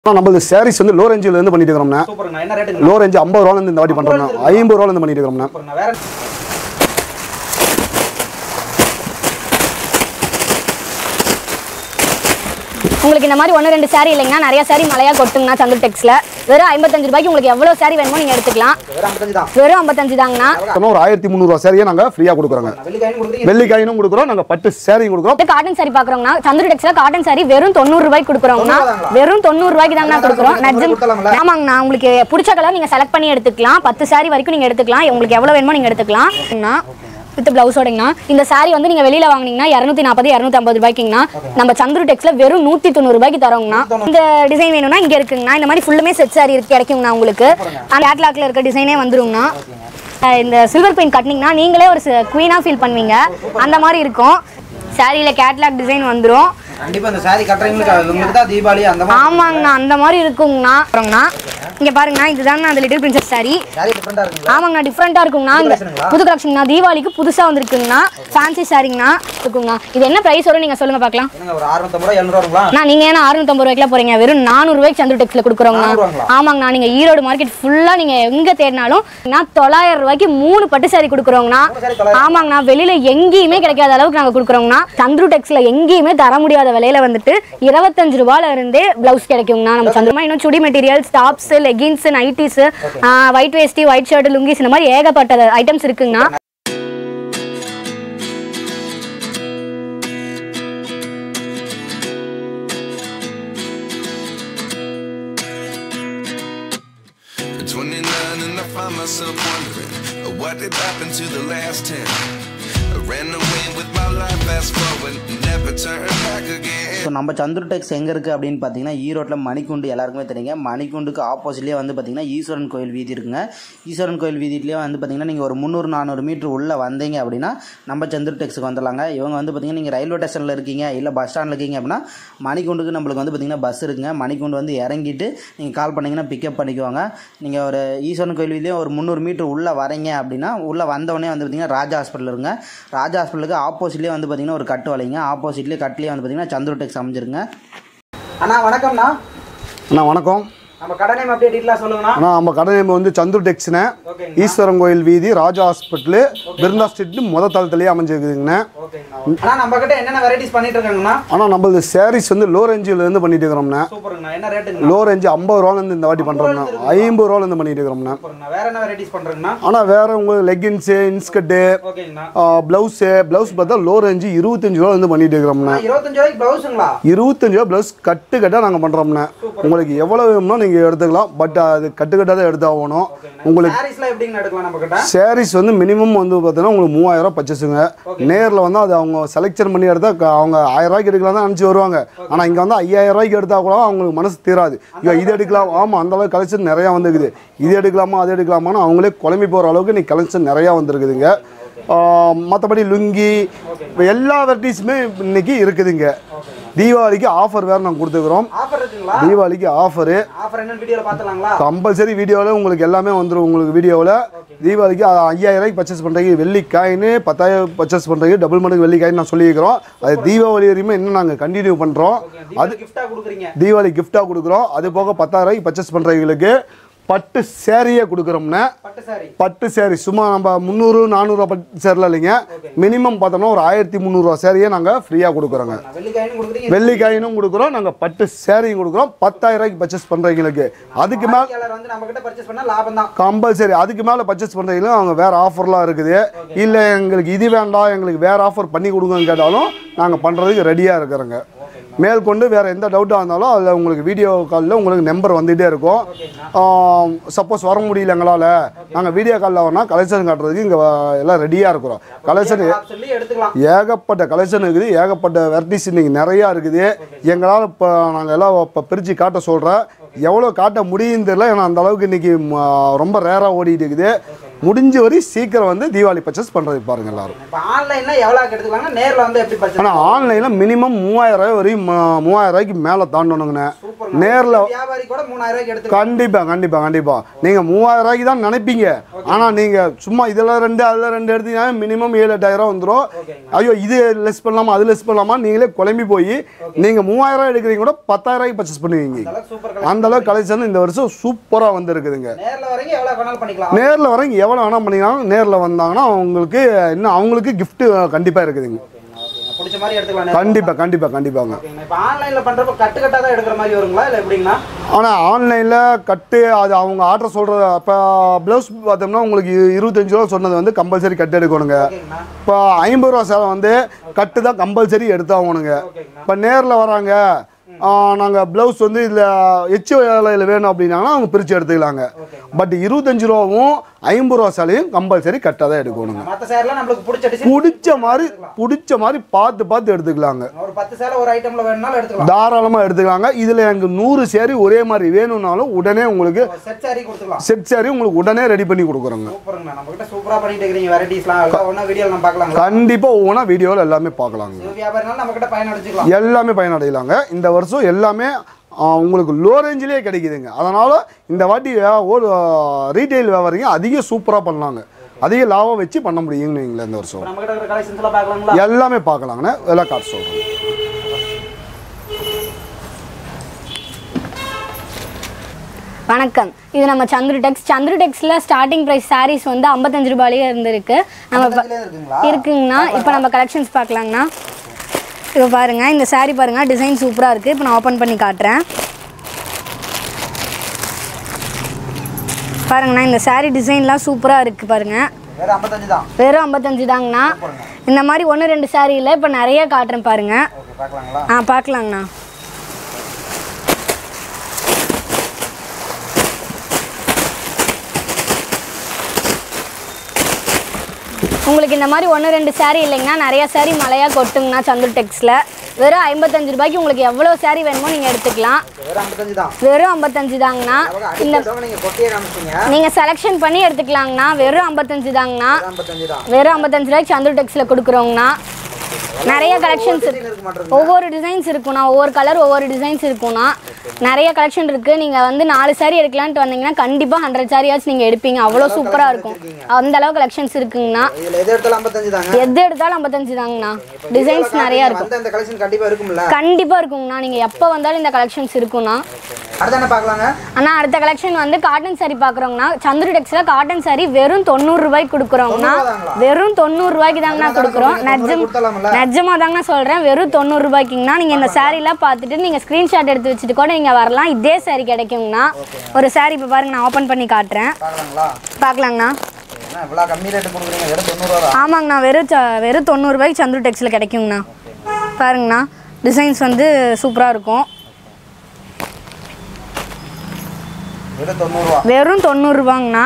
ஆனால் நம்மளது சாரீஸ் வந்து லோ ரேஞ்சில் இருந்து பண்ணிட்டு இருக்கிறோம்ண்ணே சூப்பருங்கண்ணா என்ன ரேட்டுங்க லோ ரேஞ்ச் ஐம்பது ரூபாலேருந்து இந்த வாட்டி பண்ணுறோம்ண்ணா ஐம்பது ரூபாலேருந்து பண்ணிட்டு இருக்கிறோம்ண்ணா சூப்பருங்கண்ணா வேற உங்களுக்கு இந்த மாதிரி ஒன்று ரெண்டு saree இல்லைங்கன்னா நிறைய saree மலையாக கொட்டுங்கண்ணா சந்தூர் டெக்ஸில் வெறும் ஐம்பத்தஞ்சு ரூபாய்க்கு உங்களுக்கு எவ்வளோ saree வேணுமோ நீங்கள் எடுத்துக்கலாம் வேற ஐம்பத்தஞ்சு தான் வெறும் ஐம்பத்தஞ்சு தாங்கண்ணா மொத்தமா ஒரு ஆயிரத்தி முந்நூறுவா சாரியை நாங்கள் ஃப்ரீயாக கொடுக்குறோங்க வெள்ளிக்காயும் கொடுக்குறீங்க வெள்ளிக்காயினும் கொடுக்குறோம் நாங்கள் பட்டு சாரியும் கொடுக்குறோம் அடுத்து காட்டன் saree பார்க்குறோங்கண்ணா சந்தூர் டெக்ஸில் காட்டன் saree வெறும் தொண்ணூறு ரூபாய்க்கு கொடுக்குறோங்கண்ணா தொண்ணூறுதாங்களா? வெறும் தொண்ணூறு ரூபாய்க்கு தாங்கண்ணா கொடுக்குறோம் தொண்ணூறு நஜம் கொடுத்தலாங்களா? ஆமாங்கண்ணா உங்களுக்கு பிடிச்ச கலர் நீங்கள் செலக்ட் பண்ணி எடுத்துக்கலாம் பத்து saree வரைக்கும் நீங்கள் எடுத்துக்கலாம் உங்களுக்கு எவ்வளோ வேணுமோ நீங்கள் எடுத்துக்கலாம் வித் பிளவுஸோடங்கண்ணா இந்த saree வந்து நீங்கள் வெளியில் வாங்குனீங்கன்னா இரநூத்தி நாற்பது இரநூத்தி ஐம்பது ரூபாய்க்குங்கண்ணா நம்ம சந்துரு டெக்ஸில் வெறும் நூற்றி தொண்ணூறு ரூபாய்க்கு தரோங்கண்ணா இந்த டிசைன் வேணும்னா இங்கே இருக்குங்கண்ணா இந்த மாதிரி ஃபுல்லுமே செட் saree இருக்கு கிடைக்குங்கண்ணா உங்களுக்கு அந்த கேட்லாக்ல இருக்க டிசைனே வந்துருங்கண்ணா அஹ் இந்த சில்வர் பெயிண்ட் கட்டினீங்கன்னா நீங்களே ஒரு குவீனாக ஃபீல் பண்ணுவீங்க அந்த மாதிரி இருக்கும் சாரியில் கேட்லாக் டிசைன் வந்துரும் கண்டிப்பா இந்த சாரி கட்டுறவங்களுக்கு அது உங்களுக்கு தான் தீபாவளி அந்த மாதிரி ஆமாங்கண்ணா அந்த மாதிரி இருக்குங்கண்ணா அப்புறங்கண்ணா இங்கே பாருங்கண்ணா இதுதாங்கண்ணா அந்த லிட்டில் பிரின்சஸ் சாரி சாரி டிஃப்ரெண்டா இருக்குங்களா ஆமாங்கண்ணா டிஃப்ரெண்ட்டாக இருக்குங்கண்ணா இந்த collectionங்களா? புது கலெக்ஷன்ண்ணா தீபாவளிக்கு புதுசாக வந்திருக்குங்கண்ணா ஃபேன்சி சாரிங்கண்ணா இருக்குங்கண்ணா இது என்ன ப்ரைஸ் வரும் நீங்கள் சொல்லுங்கள் பார்க்கலாம் என்னங்க ஒரு அறுநூத்தம்பது ரூபா எழுநூறு ரூபாங்களா அண்ணா நீங்கள் ஏன்னா அறுநூத்தம்பது ரூபாய்க்குலாம் போகிறீங்க வெறும் நானூறுரூவாய்க்கு சந்திர டெக்ஸில் கொடுக்குறோங்கண்ணா நானூறுவாங்களா? ஆமாங்கண்ணா நீங்கள் ஈரோடு மார்க்கெட் ஃபுல்லாக நீங்கள் எங்கே தேடினாலும் நான் தொள்ளாயிரம் ரூபாய்க்கு மூணு பட்டு சாரி கொடுக்குறோங்கண்ணா மூணு saree தொள்ளாயிரம். ஆமாங்கண்ணா வெளியில் எங்கேயுமே கிடைக்காத அளவுக்கு நாங்கள் கொடுக்குறோங்கண்ணா சந்துரு டெக்ஸில் எங்கேயுமே தர முடியாத விலையில வந்துட்டு இருபத்தஞ்சு ரூபாயில இருந்தே ப்ளவுஸ் கிடைக்குங்கண்ணா நம்ம சந்திரமா இன்னும் chudi materials tops leggings nighties white veshti white shirt lungis இந்த மாதிரி ஏகப்பட்ட ஐட்டம்ஸ் இருக்குங்கண்ணா At 29 and I find myself wondering uh, what did happen to the last 10. I ran away with my life, fast forward, never turn back again. So நம்ம சந்துரு டெக்ஸ் எங்கே இருக்குது அப்படின்னு பார்த்தீங்கன்னா ஈரோட்டில் மணிக்குண்டு எல்லாருக்குமே தெரியுங்க மணிக்குண்டுக்கு ஆப்போசிட்லேயே வந்து பார்த்தீங்கன்னா ஈஸ்வரன் கோயில் வீதி இருக்குங்க ஈஸ்வரன் கோயில் வீதியிலேயே வந்து பார்த்தீங்கன்னா நீங்கள் ஒரு முந்நூறு நானூறு மீட்டர் உள்ளே வந்தீங்க அப்படின்னா நம்ம சந்துரு டெக்ஸுக்கு வந்துடலாங்க இவங்க வந்து பார்த்தீங்கன்னா நீங்கள் ரயில்வே ஸ்டேஷனில் இருக்கீங்க இல்லை பஸ் ஸ்டாண்டில் இருக்கீங்க அப்படின்னா மணிக்குண்டுக்கு நம்மளுக்கு வந்து பார்த்தீங்கன்னா பஸ் இருக்குங்க மணிக்குண்டு வந்து இறங்கிட்டு நீங்கள் கால் பண்ணிங்கன்னா பிக்கப் பண்ணிக்குவாங்க நீங்கள் ஒரு ஈஸ்வரன் கோயில் வீதியிலே ஒரு முந்நூறு மீட்டர் உள்ளே வரீங்க அப்படின்னா உள்ளே வந்தவொடனே வந்து பார்த்தீங்கன்னா ராஜா ஹாஸ்பிட்டல் இருங்க ராஜா ஹாஸ்பிட்டலுக்கு ஆப்போசிட்லேயே வந்து பார்த்தீங்கன்னா ஒரு கட்டு வலைங்க ஆப்போசிட்லேயே கட்லேயே வந்து பார்த்தீங்கன்னா சந்துரு டெக்ஸ் அமைஞ்சிருங்க அண்ணா வணக்கம்ண்ணா அண்ணா வணக்கம் நம்ம கடை நேம் அப்படியே டீட்டெயிலாக சொல்லுங்கண்ணா அண்ணா நம்ம கடை நேம் வந்து சந்துரு டெக்ஸ்ண்ணே ஓகேங்க ஈஸ்வரன் கோயில் வீதி ராஜா ஹாஸ்பிட்டலு பிருந்தா ஸ்ட்ரீட் முத தளத்துலேயே அமைஞ்சிருக்குதுங்கண்ணே ஓகேங்கண்ணா அண்ணா நம்ம கிட்ட என்னென்ன வெரைட்டிஸ் பண்ணிட்டு இருக்காங்கண்ணா ஆனால் நம்மளது சாரீஸ் வந்து லோ ரேஞ்சில் இருந்து பண்ணிட்டு இருக்கிறோம்ண்ணே சூப்பருங்கண்ணா என்ன ரேட்டுங்கண்ணா லோ ரேஞ்சு ஐம்பது ரூபாலேருந்து இந்த வாட்டி பண்ணுறோம்ண்ணா ஐம்பது ரூபாலேருந்து பண்ணிட்டு இருக்கிறோம்ண்ணா சூப்பருங்கண்ணா வேற என்ன வெரைட்டிஸ் பண்றீங்கண்ணா ஆனால் வேற உங்களுக்கு லெகின்ஸு இன்ஸ்கர்ட்டு ஓகேங்கண்ணா ப்ளவுஸு ப்ளவுஸ் பார்த்தா லோ ரேஞ்சு இருபத்தஞ்சு ரூபாலேருந்து பண்ணிட்டு இருக்கிறோம்ண்ணே அண்ணா, இருபத்தஞ்சு ரூபாய்க்கு ப்ளவுஸுங்களா இருபத்தஞ்சு ரூபா ப்ளவுஸ் கட்டு கட்டாக நாங்கள் பண்ணுறோம்ண்ணே உங்களுக்கு எவ்வளோ வேணுமோ நீங்கள் எடுத்துக்கலாம் பட் அது கட்டு கட்டாக தான் எடுத்தாகணும் உங்களுக்கு சாரீஸ்லாம் எப்படிங்கண்ணா எடுக்கலாம் நம்ம கிட்ட சாரீஸ் வந்து மினிமம் வந்து பார்த்தீங்கன்னா உங்களுக்கு மூவாயிரம் ரூபாய் பர்ச்சேஸுங்க நேரில் வந்து அது அவங்க செலெக்ஷன் பண்ணி எடுத்தால் க- அவங்க ஆயிரம் ரூபாய்க்கு எடுக்கலாம் தான் அனுப்பிச்சு வருவாங்க ஆனால் இங்கே வந்து ஐயாயிரம் ரூபாய்க்கு எடுத்தால் கூட அவங்களுக்கு மனசு தீராது ஐயோ இது எடுக்கலாம் ஆமாம் அந்த அளவுக்கு கலெக்ஷன் நிறையா வந்துருக்குது இது எடுக்கலாமா அது எடுக்கலாமான்னு அவங்களே குழம்பி போகிற அளவுக்கு நீ கலெக்ஷன் நிறையா வந்திருக்குதுங்க மற்றபடி லுங்கி எல்லா வெரைட்டிஸுமே இன்னைக்கு இருக்குதுங்க தீபாவளிக்கு ஆஃபர் வேறு நாங்கள் கொடுத்துக்கிறோம் ஆஃபர் இருக்குங்களா தீபாவளிக்கு ஆஃபரு ஆஃபர் என்னன்னு வீடியோல பார்த்தலாங்களா கம்பல்சரி வீடியோவில் உங்களுக்கு எல்லாமே வந்துடும் உங்களுக்கு வீடியோவில் தீபாவளிக்கு அ- ஐயாயிரம் ரூபாய்க்கு பர்ச்சேஸ் பண்ணுறீங்க வெள்ளி காயின் பத்தாயிரம் பர்ச்சேஸ் பண்ணுறீங்க டபுள் மடங்கு வெள்ளி காயின் நான் சொல்லியிருக்கிறோம் அது தீபாவளி வரையுமே இன்னும் நாங்கள் கண்டினியூ பண்ணுறோம் அது கிஃப்டா கொடுக்குறீங்க தீபாவளி கிஃப்டாக கொடுக்குறோம் அது போக பத்தாயிரம் ரூபாய்க்கு பர்ச்சேஸ் பண்ணுறவங்களுக்கு பட்டு சேரீயே கொடுக்குறோம்னா பட்டு சாரி பட்டு சேரீ சும்மா நம்ம முந்நூறு நானூறுரூவா பட்டு சேரில் இல்லைங்க மினிமம் பார்த்தோம்னா ஒரு ஆயிரத்தி முந்நூறுரூவா சேரீயே நாங்கள் ஃப்ரீயாக கொடுக்குறோங்க வெள்ளிக்காயின்னு கொடுக்குறீங்க வெள்ளி காயினும் கொடுக்குறோம் நாங்கள் பட்டு சேரீயும் கொடுக்குறோம் பத்தாயிரம் ரூபாய்க்கு பர்ச்சேஸ் பண்ணுறவங்களுக்கு அதுக்கு மேலே வாடிக்கையாளர் வந்து நம்ம கிட்ட பர்ச்சேஸ் பண்ணா லாபம் தான் கம்பல்சரி அதுக்கு மேலே பர்ச்சேஸ் பண்ணுறீங்களும் அவங்க வேறு ஆஃபர்லாம் இருக்குது இல்லை எங்களுக்கு இது வேண்டாம் எங்களுக்கு வேறு ஆஃபர் பண்ணி கொடுங்கன்னு கேட்டாலும் நாங்கள் பண்ணுறதுக்கு ரெடியாக இருக்கிறோங்க மேற்கொண்டு வேறு எந்த டவுட்டாக இருந்தாலும் அதில் உங்களுக்கு வீடியோ காலில் உங்களுக்கு நம்பர் வந்துகிட்டே இருக்கும் சப்போஸ் வர முடியல எங்களால் நாங்கள் வீடியோ காலில் வரனா கலெக்ஷன் காட்டுறதுக்கு இங்கே எல்லாம் ரெடியாக இருக்கிறோம் கலெக்ஷன் சொல்லி எடுத்துக்கலாம் ஏகப்பட்ட கலெக்ஷன் இருக்குது ஏகப்பட்ட வெரைட்டிஸ் இன்னைக்கு நிறையா இருக்குது எங்களால் இப்போ நாங்கள் எல்லாம் இப்போ பிரித்து காட்ட சொல்கிறேன் எவ்வளோ காட்ட முடியுன்னு தெரியல ஏன்னா அந்த அளவுக்கு இன்னைக்கு ம, ரொம்ப ரேராக ஓடிட்டு இருக்குது முடிஞ்ச வரை சீக்கிரம் வந்து தீபாவளி பர்ச்சேஸ் பண்ணுறது பாருங்க எல்லாரும் இப்போ ஆன்லைன்ல எவ்வளோக்கு எடுத்துக்கலாங்க நேர்ல வந்து எப்படி பர்ச்சேஸ் ஆனால் ஆன்லைனில் மினிமம் மூவாயிரம் ரூபாய் வரையும் ம- மூவாயிரம் ரூபாய்க்கு மேலே தாண்டணுங்கண்ணே நேரில் வியாபாரி கூட மூணாயிரம் ரூபாய்க்கு எடுத்துக்கலாம் கண்டிப்பாக கண்டிப்பாக கண்டிப்பாக நீங்கள் மூவாயிரம் ரூபாய்க்கு தான் நினைப்பீங்க ஆனால் நீங்கள் சும்மா இதில் ரெண்டு அதில் ரெண்டு எடுத்தீங்கன்னா மினிமம் ஏழு எட்டாயிரம் வந்துடும் ஐயோ இது லெஸ் பண்ணலாமா அது லெஸ் பண்ணலாமா நீங்களே குழம்பி போய் நீங்கள் மூவாயிரம் எடுக்கிறீங்க கூட பத்தாயிரம் ரூபாய்க்கு பர்ச்சேஸ் பண்ணுவீங்க சூப்பர் அந்த அளவுக்கு கலெக்ஷன் இந்த வருஷம் சூப்பராக வந்திருக்குதுங்க நேர்ல வரீங்க எவ்வளவு வேணாலும் பண்ணிக்கலாம் நேரில் வரவங்க எவ்வளோ வேணால் பண்ணிக்கலாம் நேரில் வந்தாங்கன்னா அவங்களுக்கு இன்னும் அவங்களுக்கு gift கண்டிப்பாக இருக்குதுங்க ஓகேங்க பிடிச்ச மாதிரி எடுத்துக்கலாம் கண்டிப்பாக கண்டிப்பாக கண்டிப்பாங்க ஓகேங்க இப்போ ஆன்லைன்ல பண்றப்ப கட்டு கட்டா தான் எடுக்கிற மாதிரி வருங்களா இல்ல எப்படிங்கண்ணா ஆனால் ஆன்லைனில் கட்டு அது அவங்க ஆர்டர் சொல்கிற இப்போ ப்ளவுஸ் பார்த்தோம்னா உங்களுக்கு இ- இருபத்தஞ்சு ரூபா சொன்னது வந்து கம்பல்சரி கட்டு எடுக்கணுங்க ஓகேங்கண்ணா இப்போ ஐம்பது ரூபா சேலை வந்து கட்டு தான் கம்பல்சரி எடுத்தாகணுங்க ஓகேங்கண்ணா இப்போ நேரில் வராங்க நாங்கள் ப்ளவுஸ் வந்து இதில் எச்சு வேலையில் வேணும் அப்படின்னாங்கன்னா அவங்க பிரித்து எடுத்துக்கலாங்க பட் இருபத்தஞ்சு ரூபாவும் ஐம்பது ரூபா சேலையும் கம்பல்சரி கட்டாக தான் எடுக்கணுங்க மத்த சேரெல்லாம் நம்மளுக்கு பிடிச்ச டிசைன் பிடிச்ச மாதிரி பிடிச்ச மாதிரி பார்த்து பார்த்து எடுத்துக்கலாங்க ஒரு பத்து சேலை ஒரு ஐட்டம்ல வேணும்னாலும் எடுத்துக்கலாம் தாராளமாக எடுத்துக்கலாங்க இதில் எனக்கு நூறு சேரி ஒரே மாதிரி வேணும்னாலும் உடனே உங்களுக்கு செட் சாரி கொடுத்துக்கலாம் செட் சாரி உங்களுக்கு உடனே ரெடி பண்ணி கொடுக்குறோங்க சூப்பருங்கண்ணா நம்ம கிட்ட சூப்பரா பண்ணிட்டு இருக்கிறீங்க வெரைட்டிஸ்லாம் எல்லாம் ஒன்றா வீடியோவில் நம்ம பார்க்கலாங்களா கண்டிப்பாக ஒவ்வொன்றா வீடியோவில் எல்லாமே பார்க்கலாங்க சிறு வியாபாரினாலும் நம்ம கிட்ட பயனடைச்சுக்கலாம் எல்லாமே பயனடையலாங்க இந்த வருஷம் எல்லாமே ஆ, உங்களுக்கு லோ ரேஞ்சிலே கிடைக்குதுங்க அதனால் இந்த வாட்டி வே- ஒரு ரீட்டைல் வியாபாரிங்க அதிக சூப்பராக பண்ணலாங்க அதிக லாபம் வச்சு பண்ண முடியுங்க நீங்களே இந்த வருஷம் நம்ம கிட்ட இருக்கிற கலெக்ஷன்ஸ் எல்லாம் பார்க்கலாங்களா எல்லாமே பார்க்கலாங்கண்ணே விலை காட்டு சொல்கிறேன் வணக்கம் இது நம்ம சந்துரு டெக்ஸ் சந்துரு டெக்ஸில் ஸ்டார்டிங் ப்ரைஸ் சாரீஸ் வந்து ஐம்பத்தஞ்சு ரூபாயிலே இருந்திருக்கு நம்ம இப்ப- இதுலயே இருக்குங்களா இருக்குங்கண்ணா இப்போ நம்ம கலெக்ஷன்ஸ் பார்க்கலாங்கண்ணா இப்போ பாருங்க இந்த saree பாருங்க டிசைன் சூப்பராக இருக்குது இப்போ நான் ஓப்பன் பண்ணி காட்டுறேன் பாருங்கண்ணா இந்த saree டிசைன்லாம் சூப்பராக இருக்குது பாருங்க வேற ஐம்பத்தஞ்சு தான் வெறும் ஐம்பத்தஞ்சு தாங்கண்ணா இந்த மாதிரி ஒன்று ரெண்டு saree இல்லை இப்போ நிறைய காட்டுறேன் பாருங்க ஓகே பார்க்கலாங்களா ஆ பார்க்கலாங்கண்ணா உங்களுக்கு இந்த மாதிரி ஒன்று ரெண்டு saree இல்லைங்கன்னா நிறைய saree மழையாக கொட்டுங்கண்ணா சந்துரு டெக்ஸில் வெறும் ஐம்பத்தஞ்சு ரூபாய்க்கு உங்களுக்கு எவ்வளோ saree வேணுமோ நீங்கள் எடுத்துக்கலாம் வேற ஐம்பத்தஞ்சு தான் வெறும் ஐம்பத்தஞ்சு தாங்கண்ணா இந்த அடிக்கிறதவங்க நீங்க கொட்டியே காமிச்சீங்க நீங்கள் செலெக்ஷன் பண்ணி எடுத்துக்கலாங்கண்ணா வெறும் ஐம்பத்தஞ்சு தாங்கண்ணா வேற ஐம்பத்தஞ்சு தான் வெறும் ஐம்பத்தஞ்சு ரூபாய்க்கு சந்துரு டெக்ஸில் கொடுக்குறோங்கண்ணா நிறைய கலெக்ஷன்ஸ் டிசைன் இருக்க மாட்டேங்குது ஒவ்வொரு டிசைன்ஸ் இருக்குண்ணா ஒவ்வொரு கலர் ஒவ்வொரு டிசைன்ஸ் இருக்குண்ணா நிறைய கலெக்ஷன் இருக்குது நீங்கள் வந்து நாலு saree எடுக்கலான்ட்டு வந்தீங்கன்னா கண்டிப்பாக ஹண்ட்ரட் சாரியாச்சும் நீங்கள் எடுப்பீங்க அவ்வளோ சூப்பராக இருக்கும் அந்த அளவு கலெக்ஷன்ஸ் இருக்குங்கண்ணா இதுல எது எடுத்தாலும் ஐம்பத்தஞ்சு தாங்க எது எடுத்தாலும் ஐம்பத்தஞ்சு தாங்கண்ணா டிசைன்ஸ் நிறையா இருக்கும் வந்து அந்த கலெக்ஷன் கண்டிப்பா இருக்கும்ல கண்டிப்பாக இருக்குங்கண்ணா நீங்கள் எப்போ வந்தாலும் இந்த கலெக்ஷன்ஸ் இருக்குண்ணா அடுத்து என்ன பார்க்கலாங்க அண்ணா அடுத்த கலெக்ஷன் வந்து காட்டன் saree பார்க்குறோங்கண்ணா சந்துரு டெக்ஸில் காட்டன் saree வெறும் தொண்ணூறு ரூபாய்க்கு கொடுக்குறோங்கண்ணா தொண்ணூறுவாதாங்களா? வெறும் தொண்ணூறு ரூபாய்க்கு தாங்கண்ணா கொடுக்குறோம் தொண்ணூறு நெஜம் கொடுத்தலாம்ல? நிஜமாக தாங்கண்ணா சொல்கிறேன் வெறும் தொண்ணூறு ரூபாய்க்குங்கண்ணா நீங்கள் இந்த சாரீலாம் பார்த்துட்டு நீங்கள் ஸ்க்ரீன்ஷாட் எடுத்து வச்சுட்டு கூட நீங்கள் வரலாம் இதே saree கிடைக்குங்கண்ணா ஒரு saree இப்போ பாருங்க நான் ஓப்பன் பண்ணி காட்டுறேன் பார்க்கலாங்களா பார்க்கலாங்கண்ணா என்ன இவ்வளோ கம்மி ரேட்டு கொடுக்குறீங்க வெறும் தொண்ணூறுவா ஆமாங்கண்ணா வெறும் ச- வெறும் தொண்ணூறுபாய்க்கு சந்துரு டெக்ஸில் கிடைக்குங்கண்ணா பாருங்கண்ணா டிசைன்ஸ் வந்து சூப்பராக இருக்கும் வெறும் தொண்ணூறுவா வெறும் தொண்ணூறுரூபாங்கண்ணா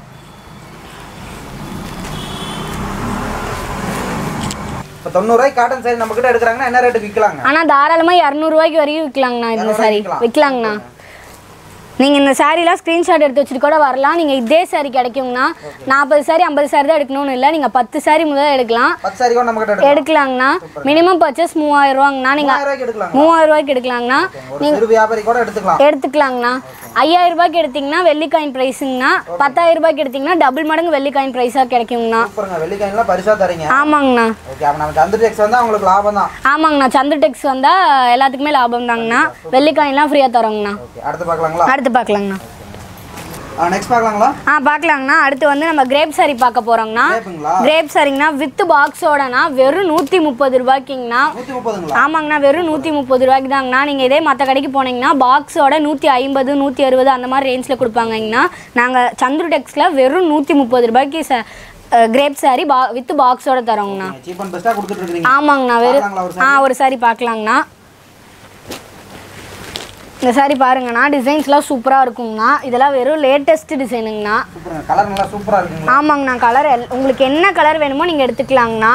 இப்போ தொண்ணூறுவாய்க்கு காட்டன் சாரி நம்ம கிட்ட எடுக்கிறாங்கன்னா என்ன ரேட்டு விற்கலாங்க ஆனால் தாராளமாக இரநூறுவாய்க்கு வரைக்கும் விற்கலாங்கண்ணா இந்த இரநூறுவாய்க்கு சாரி விக்கலாம். விற்கலாங்கண்ணா நீங்கள் இந்த சாரீலாம் ஸ்க்ரீன்ஷாட் எடுத்து வச்சுட்டு கூட வரலாம் நீங்கள் இதே சாரி கிடைக்குங்கண்ணா நாற்பது சாரி ஐம்பது சாரி தான் எடுக்கணும்னு இல்லை நீங்கள் பத்து சாரி முதல்ல எடுக்கலாம் பத்து சாரி கூட நம்ம கிட்ட எடுக்கலாம் எடுக்கலாங்கண்ணா மினிமம் பர்ச்சேஸ் மூவாயிரம் ரூபாங்கண்ணா நீங்கள் மூவாயிரம் ரூபாய்க்கு எடுக்கலாம் மூவாயிரம் ரூபாய்க்கு எடுக்கலாங்கண்ணா ஒரு சிறு வியாபாரி கூட எடுத்துக்கலாம் எடுத்துக்கலாங்கண்ணா ஐயாயிரம் ரூபாய்க்கு எடுத்தீங்கன்னா வெள்ளிக்காயின் ப்ரைஸுங்கண்ணா பத்தாயிரம் ரூபாய்க்கு எடுத்தீங்கன்னா டபுள் மடங்கு வெள்ளிக்காயின் ப்ரைஸாக கிடைக்குங்கண்ணா சூப்பருங்க வெள்ளிக்காயெல்லாம் பரிசா தரீங்க ஆமாங்கண்ணா ஓகே அப்போ நம்ம சந்திர டெக்ஸ் வந்து அவங்களுக்கு லாபம் தான் ஆமாங்கண்ணா சந்திர டெக்ஸ் வந்தால் எல்லாத்துக்குமே லாபம் தாங்கண்ணா வெள்ளிக்காயின்லாம் ஃப்ரீயாக தரோங்கண்ணா ஓகே அடுத்து பார்க்கலாங்களா அடுத்து பார்க்கலாங்கண்ணா நெக்ஸ்ட் பார்க்கலாங்களா ஆ பார்க்கலாங்கண்ணா அடுத்து வந்து நம்ம கிரேப் சாரி பார்க்க போகிறோங்கண்ணா கிரேப்புங்களா? கிரேப் சாரிங்கண்ணா வித் பாக்ஸோடனா வெறும் நூற்றி முப்பது ரூபாய்க்குங்கண்ணா நூற்றி முப்பதுங்களா ஆமாங்கண்ணா வெறும் நூற்றி முப்பது ரூபாய்க்கு தாங்கண்ணா நீங்கள் இதே மற்ற கடைக்கு போனீங்கன்னா பாக்ஸோட நூற்றி ஐம்பது நூற்றி அறுபது அந்த மாதிரி ரேஞ்சில் கொடுப்பாங்கங்கண்ணா நாங்கள் சந்துரு டெக்ஸில் வெறும் நூற்றி முப்பது ரூபாய்க்கு ச கிரேப் சாரி பா வித் பாக்ஸோட தரோங்கண்ணா சீப் அண்ட் பெஸ்ட்டாக கொடுத்துட்டு இருக்கீங்க ஆமாங்கண்ணா பார்க்கலாங்களா ஒரு வெறும் ஆ ஒரு சாரி பார்க்கலாங்கண்ணா இந்த சாரி பாருங்கண்ணா டிசைன்ஸ்லாம் சூப்பராக இருக்குங்கண்ணா இதெல்லாம் வெறும் லேட்டஸ்ட் டிசைனுங்கண்ணா சூப்பருங்க கலர் நல்லா சூப்பராக இருக்குங்களா ஆமாங்கண்ணா கலர் எல் உங்களுக்கு என்ன கலர் வேணுமோ நீங்கள் எடுத்துக்கலாங்கண்ணா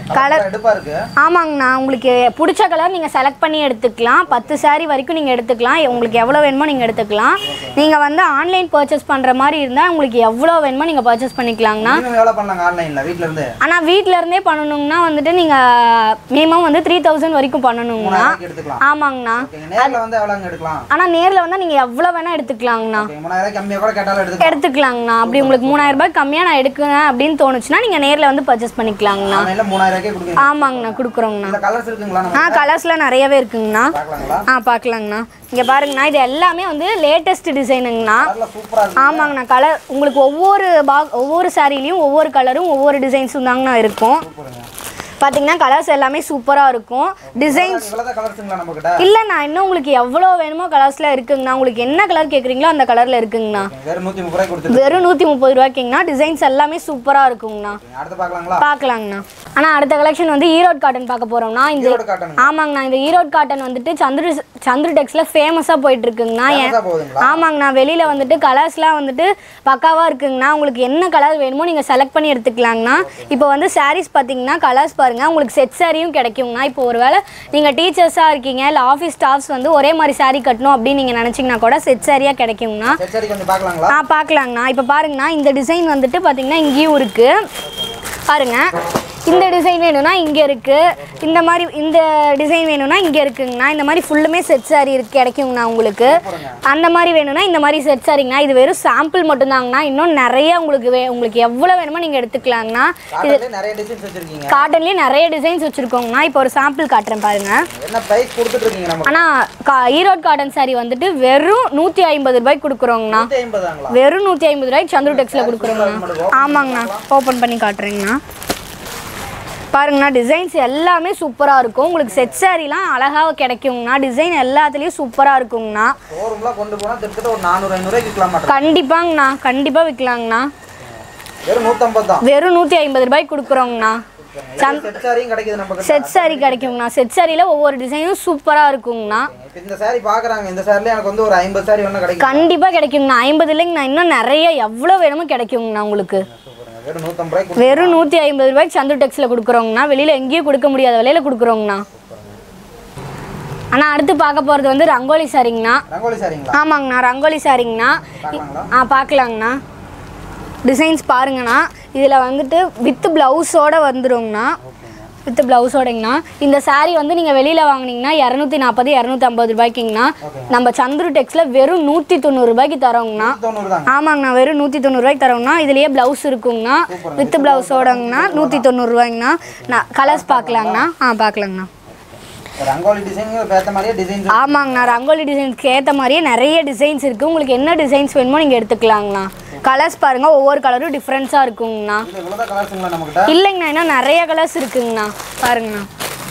கலர் எடுப்பா இருக்கு ஆமாங்கண்ணா உங்களுக்கு பிடிச்ச கலர் நீங்கள் செலக்ட் பண்ணி எடுத்துக்கலாம் பத்து saree வரைக்கும் நீங்கள் எடுத்துக்கலாம் உங்களுக்கு எவ்வளோ வேணுமோ நீங்கள் எடுத்துக்கலாம் நீங்கள் வந்து ஆன்லைன் பர்ச்சேஸ் பண்ணுற மாதிரி இருந்தால் உங்களுக்கு எவ்வளோ வேணுமோ நீங்கள் பர்ச்சேஸ் பண்ணிக்கலாங்கண்ணா மினிமம் எவ்வளவு பண்ணலாங்க ஆன்லைன்ல வீட்ல இருந்து ஆனால் வீட்டில் இருந்தே பண்ணணுங்கன்னா வந்துட்டு நீங்கள் மினிமம் வந்து த்ரீ தௌசண்ட் வரைக்கும் பண்ணணுங்கண்ணா மூணாயிரம் எடுத்துக்கலாம் ஆமாங்கண்ணா ஓகேங்க நேர்ல வந்து எவ்வளவுங்க எடுக்கலாம் ஆனால் நேரில் வந்தால் நீங்கள் எவ்வளோ வேணால் எடுத்துக்கலாங்கண்ணா ஓகே மூணாயிரம் கம்மியா கூட கேட்டாலும் எடுத்துக்கலாம் எடுத்துக்கலாங்கண்ணா அப்படி உங்களுக்கு மூணாயிரம் ரூபாய் கம்மியாக நான் எடுக்கிறேன் அப்படின்னு தோணுச்சுன்னா நீங்கள் நேரில் வந்து பர்ச்சேஸ் பண்ணிக்கலாங்கண்ணா ஆன்லைன்ல மூணாயிரம் கொடுக்குறீங்க ஆமாங்கண்ணா கொடுக்குறோங்கண்ணா இந்த கலர்ஸ் இருக்குங்களா ஆ நம்ம கலர்ஸ்லாம் நிறையவே இருக்குங்கண்ணா பார்க்கலாங்களா ஆ பார்க்கலாங்கண்ணா இங்கே பாருங்கண்ணா இது எல்லாமே வந்து லேட்டஸ்ட் டிசைனுங்கண்ணா கலர்ல சூப்பரா இருக்கு ஆமாங்கண்ணா கலர் உங்களுக்கு ஒவ்வொரு பாக் ஒவ்வொரு சாரீலையும் ஒவ்வொரு கலரும் ஒவ்வொரு டிசைன்ஸும் தாங்கண்ணா இருக்கும் பார்த்தீங்கன்னா கலர்ஸ் எல்லாமே சூப்பராக இருக்கும் டிசைன்ஸ் இவ்வளவுதான் கலர்ஸுங்களா நம்ம கிட்ட இல்லைண்ணா இன்னும் உங்களுக்கு எவ்வளோ வேணுமோ கலர்ஸில் இருக்குங்கண்ணா உங்களுக்கு என்ன கலர் கேட்குறீங்களோ அந்த கலரில் இருக்குங்கண்ணா வெறும் நூத்தி முப்பது ரூபாய் கொடுத்துருக்கு வெறும் நூற்றி முப்பது ரூபாய்க்குங்கண்ணா டிசைன்ஸ் எல்லாமே சூப்பராக இருக்குங்கண்ணா அடுத்து பார்க்கலாங்களா பார்க்கலாங்கண்ணா ஆனால் அடுத்த கலெக்ஷன் வந்து ஈரோடு காட்டன் பார்க்க போகிறோம்னா இந்த ஈரோடு காட்டன் ஆமாங்கண்ணா இந்த ஈரோடு காட்டன் வந்துட்டு சந்துரு சந்துரு டெக்ஸில் ஃபேமஸாக போயிட்டு இருக்குங்கண்ணா ஏன் Famous ஆ போகுதுங்களா? ஆமாங்கண்ணா வெளியில் வந்துட்டு கலர்ஸ்லாம் வந்துட்டு பக்காவாக இருக்குங்கண்ணா உங்களுக்கு என்ன கலர் வேணுமோ நீங்கள் செலக்ட் பண்ணி எடுத்துக்கலாங்கண்ணா இப்போ வந்து சாரீஸ் பார்த்தீங்கன்னா கலர்ஸ் பாருங்கள் உங்களுக்கு செட் சாரியும் கிடைக்குங்கண்ணா இப்போ ஒருவேளை நீங்கள் டீச்சர்ஸாக இருக்கீங்க இல்லை ஆஃபீஸ் ஸ்டாஃப்ஸ் வந்து ஒரே மாதிரி saree கட்டணும் அப்படின்னு நீங்கள் நினச்சிங்கன்னா கூட செட் சாரியாக கிடைக்குங்கண்ணா சரி சரி கொஞ்சம் பார்க்கலாங்களா ஆ பார்க்கலாங்கண்ணா இப்போ பாருங்கண்ணா இந்த டிசைன் வந்துட்டு பார்த்தீங்கன்னா இங்கேயும் இருக்குது பாருங்க இந்த டிசைன் வேணும்னா இங்கே இருக்குது இந்த மாதிரி இந்த டிசைன் வேணும்னா இங்கே இருக்குங்கண்ணா இந்த மாதிரி ஃபுல்லுமே செட் சாரி இருக்கு கிடைக்குங்கண்ணா உங்களுக்கு அந்த மாதிரி வேணும்னா இந்த மாதிரி செட் சாரிங்கண்ணா இது வெறும் சாம்பிள் மட்டும்தாங்கண்ணா இன்னும் நிறைய உங்களுக்கு வே உங்களுக்கு எவ்வளோ வேணுமோ நீங்கள் எடுத்துக்கலாங்கண்ணா இது காட்டன்ல நிறைய டிசைன்ஸ் வச்சிருக்கீங்க காட்டன்லேயே நிறைய டிசைன்ஸ் வச்சுருக்கோங்கண்ணா இப்போ ஒரு சாம்பிள் காட்டுறேன் பாருங்க என்ன பிரைஸ் கொடுத்துட்டு இருக்கீங்க நம்ம ஆனால் கா ஈரோடு காட்டன் சாரி வந்துட்டு வெறும் நூற்றி ஐம்பது ரூபாய்க்கு கொடுக்குறோங்கண்ணா நூத்தி ஐம்பதாங்களா வெறும் நூற்றி ஐம்பது ரூபாய்க்கு சந்துரு டெக்ஸில் கொடுக்குறோங்கண்ணா ஆமாங்கண்ணா ஓப்பன் பண்ணி காட்டுறேங்கண்ணா பாருங்கண்ணா டிசைன்ஸ் எல்லாமே சூப்பராக இருக்கும் உங்களுக்கு செட் சாரிலாம் அழகாக கிடைக்குங்கண்ணா டிசைன் எல்லாத்துலேயும் சூப்பராக இருக்குங்கண்ணா ஷோரூம்லாம் கொண்டு போனா கிட்டத்தட்ட ஒரு நானூறு ஐநூறுவாய்க்கு விற்கலாம் மாட்டோம் கண்டிப்பாங்கண்ணா கண்டிப்பாக விற்கலாங்கண்ணா வெறும் நூற்றம்பது தான் வெறும் நூற்றி ஐம்பது ரூபாய்க்கு கொடுக்குறோங்கண்ணா சந் செட் சாரியும் கிடைக்குது நம்ம கிட்ட செட் சாரி கிடைக்குங்கண்ணா செட் சாரியில் ஒவ்வொரு டிசைனும் சூப்பராக இருக்குங்கண்ணா இப்போ இந்த சாரி பார்க்குறாங்க இந்த சாரில எனக்கு வந்து ஒரு ஐம்பது சாரி ஒன்று கிடைக்கும் கண்டிப்பாக கிடைக்குங்கண்ணா ஐம்பது இல்லைங்கண்ணா இன்னும் நிறைய எவ்வளோ வேணுமோ கிடைக்குங்கண்ணா உங்களுக்கு சூப்பருங்க. வெறும் நூற்றம்பது ரூபாய்க்கு வெறும் நூற்றி ஐம்பது ரூபாய்க்கு சந்து டெக்ஸில் கொடுக்குறோங்கண்ணா வெளியில் எங்கேயும் கொடுக்க முடியாத விலையில கொடுக்குறோங்கண்ணா ஆனால் அடுத்து பார்க்க போகிறது வந்து ரங்கோலி சாரிங்கண்ணா ரங்கோலி சாரிங்களா ஆமாங்கண்ணா ரங்கோலி சாரிங்கண்ணா பார்க்கலாங்களா ஆ பார்க்கலாங்கண்ணா டிசைன்ஸ் பாருங்கண்ணா இதில் வந்துட்டு வித் ப்ளவுஸோட வந்துருங்கண்ணா வித் ப்ளவுஸோடங்கண்ணா இந்த saree வந்து நீங்கள் வெளியில் வாங்குனீங்கன்னா இரநூத்தி நாற்பது இரநூத்தி ஐம்பது ரூபாய்க்குங்கண்ணா நம்ம சந்துரு டெக்ஸில் வெறும் நூற்றி தொண்ணூறு ரூபாய்க்கு தரோங்கண்ணா தொண்ணூறு தாங்க ஆமாங்கண்ணா வெறும் நூற்றி தொண்ணூறுரூவாய்க்கு தரோங்கண்ணா இதுலேயே ப்ளவுஸ் இருக்குங்கண்ணா வித் ப்ளவுஸோடங்கண்ணா நூற்றி தொண்ணூறுரூவாய்ங்கண்ணா நான் கலர்ஸ் பார்க்கலாங்கண்ணா ஆ பார்க்கலாங்கண்ணா ரங்கோலி டிசைன் ஏற்ற மாதிரியே டிசைன்ஸ் ஆமாங்கண்ணா ரங்கோலி டிசைன்ஸ்க்கு ஏற்ற மாதிரியே நிறைய டிசைன்ஸ் இருக்குது உங்களுக்கு என்ன டிசைன்ஸ் வேணுமோ நீங்கள் எடுத்துக்கலாங்கண்ணா கலர்ஸ் பாருங்கள் ஒவ்வொரு கலரும் டிஃப்ரென்ஸாக இருக்குங்கண்ணா இது இவ்வளோதான் கலர்ஸுங்களா நம்மக்கிட்ட இல்லைங்கண்ணா இன்னும் நிறைய கலர்ஸ் இருக்குங்கண்ணா பாருங்கண்ணா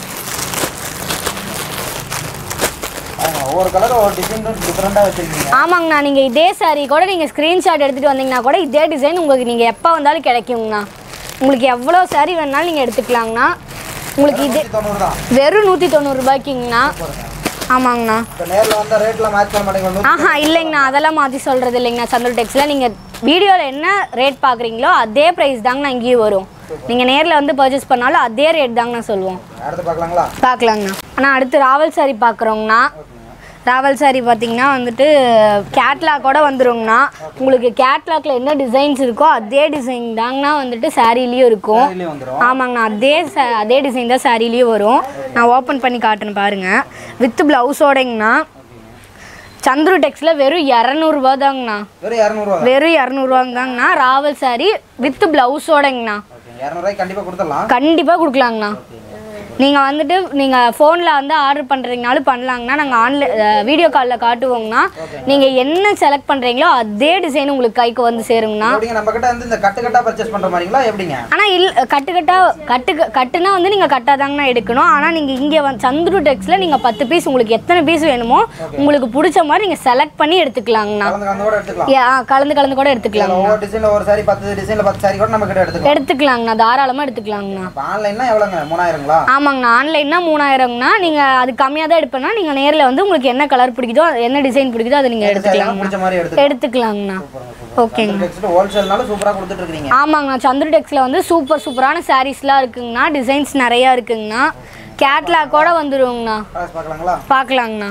பாருங்க, ஒவ்வொரு கலரும் ஒவ்வொரு டிசைன் டிஃப்ரெண்ட்டாக வச்சிருக்கீங்க ஆமாங்கண்ணா நீங்கள் இதே saree கூட நீங்கள் ஸ்க்ரீன்ஷாட் எடுத்துகிட்டு வந்தீங்கன்னா கூட இதே டிசைன் உங்களுக்கு நீங்கள் எப்போ வந்தாலும் கிடைக்குங்கண்ணா உங்களுக்கு எவ்வளோ saree வேணாலும் நீங்கள் எடுத்துக்கலாங்கண்ணா உங்களுக்கு இதே நூற்றி தொண்ணூறு தான் வெறும் நூற்றி தொண்ணூறுபாய்க்குங்கண்ணா ஆமாங்கண்ணா இப்போ நேரில் வந்தால் ரேட்லாம் மேட்ச் பண்ண மாட்டேங்குது ஆஹா இல்லைங்கண்ணா அதெல்லாம் மாற்றி சொல்கிறது இல்லைங்கண்ணா சந்தூர் டெக்ஸில் நீங்கள் வீடியோவில் என்ன ரேட் பார்க்குறீங்களோ அதே ப்ரைஸ் தாங்கண்ணா இங்கேயும் வரும் நீங்கள் நேரில் வந்து பர்ச்சேஸ் பண்ணாலும் அதே ரேட் தாங்கண்ணா சொல்லுவோம் அடுத்து பார்க்கலாங்களா பார்க்கலாங்கண்ணா ஆனால் அடுத்து ராவல் சாரி பார்க்குறோங்கண்ணா ராவல் சாரி பார்த்தீங்கன்னா வந்துட்டு கேட்லாக்கோட வந்துருங்கண்ணா உங்களுக்கு கேட்லாக்ல என்ன டிசைன்ஸ் இருக்கோ அதே டிசைன் தாங்கண்ணா வந்துட்டு சாரீலேயும் இருக்கும் இதுலேயே வந்துடும் ஆமாங்கண்ணா அதே sa- அதே டிசைன் தான் சாரீலேயும் வரும் நான் ஓப்பன் பண்ணி காட்டுறேன் பாருங்கள் வித் ப்ளவுஸோடங்கண்ணா சந்துரு டெக்ஸில் வெறும் இரநூறுபா தாங்கண்ணா வெறும் இரநூறுவா வெறும் இரநூறுவாங்க தாங்கண்ணா ராவல் சாரி வித் ப்ளவுஸோடங்கண்ணா ஓகே இரநூறுவாய்க்கு கண்டிப்பாக கொடுத்துடலாம் கண்டிப்பாக கொடுக்கலாங்கண்ணா நீங்கள் வந்துட்டு நீங்கள் ஃபோனில் வந்து ஆர்டர் பண்ணுறீங்கனாலும் பண்ணலாங்கண்ணா நாங்கள் ஆன்லைன் வீடியோ காலில் காட்டுவோங்கண்ணா நீங்கள் என்ன செலக்ட் பண்ணுறீங்களோ அதே டிசைன் உங்களுக்கு கைக்கு வந்து சேருங்கண்ணா எப்படிங்க நம்ம கிட்ட வந்து இந்த கட்டு கட்டா பர்ச்சேஸ் பண்ற மாதிரிங்களா எப்படிங்க ஆனால் இல் கட்டு கட்டா கட்டு கட்டுனா வந்து நீங்கள் கட்டாதாங்கண்ணா எடுக்கணும் ஆனால் நீங்கள் இங்கே வந்து சந்துரு டெக்ஸில் நீங்கள் பத்து பீஸ் உங்களுக்கு எத்தனை பீஸ் வேணுமோ உங்களுக்கு பிடிச்ச மாதிரி நீங்கள் செலக்ட் பண்ணி எடுத்துக்கலாங்கண்ணா கலந்து கலந்து கூட எடுத்துக்கலாம் ஏ, ஆ, கலந்து கலந்து கூட எடுத்துக்கலாங்க ஒவ்வொரு டிசைன்ல ஒரு சாரி பத்து டிசைன்ல பத்து சாரி கூட நம்ம கிட்ட எடுத்துக்கலாம் எடுத்துக்கலாங்கண்ணா தாராளமாக எடுத்துக்கலாங்கண்ணா இப்போ ஆன்லைன்னா எவ்வளோங்க மூணாயிரங்களா ஆமாங்கண்ணா ஆன்லைன்னா மூணாயிரங்கண்ணா நீங்கள் அது கம்மியாக தான் எடுப்பேன்னா நீங்கள் நேரில் வந்து உங்களுக்கு என்ன கலர் பிடிக்குதோ என்ன டிசைன் பிடிக்குதோ அதை நீங்கள் சாரி எடுத்துக்கலாங்கண்ணா பிடிச்ச மாதிரி எடுத்துக்கலாம் எடுத்துக்கலாங்கண்ணா சூப்பருங்க, சூப்பர் ஓகேங்க நெக்ஸ்ட் ஹோல்சேல்னால சூப்பரா கொடுத்துட்டு இருக்கீங்க ஆமாங்கண்ணா சந்திர டெக்ஸில் வந்து சூப்பர் சூப்பரான சாரீஸ்லாம் இருக்குங்கண்ணா டிசைன்ஸ் நிறையா இருக்குங்கண்ணா கேட்லாக்கோட வந்துருங்கண்ணா கலர்ஸ் பார்க்கலாங்களா பார்க்கலாங்கண்ணா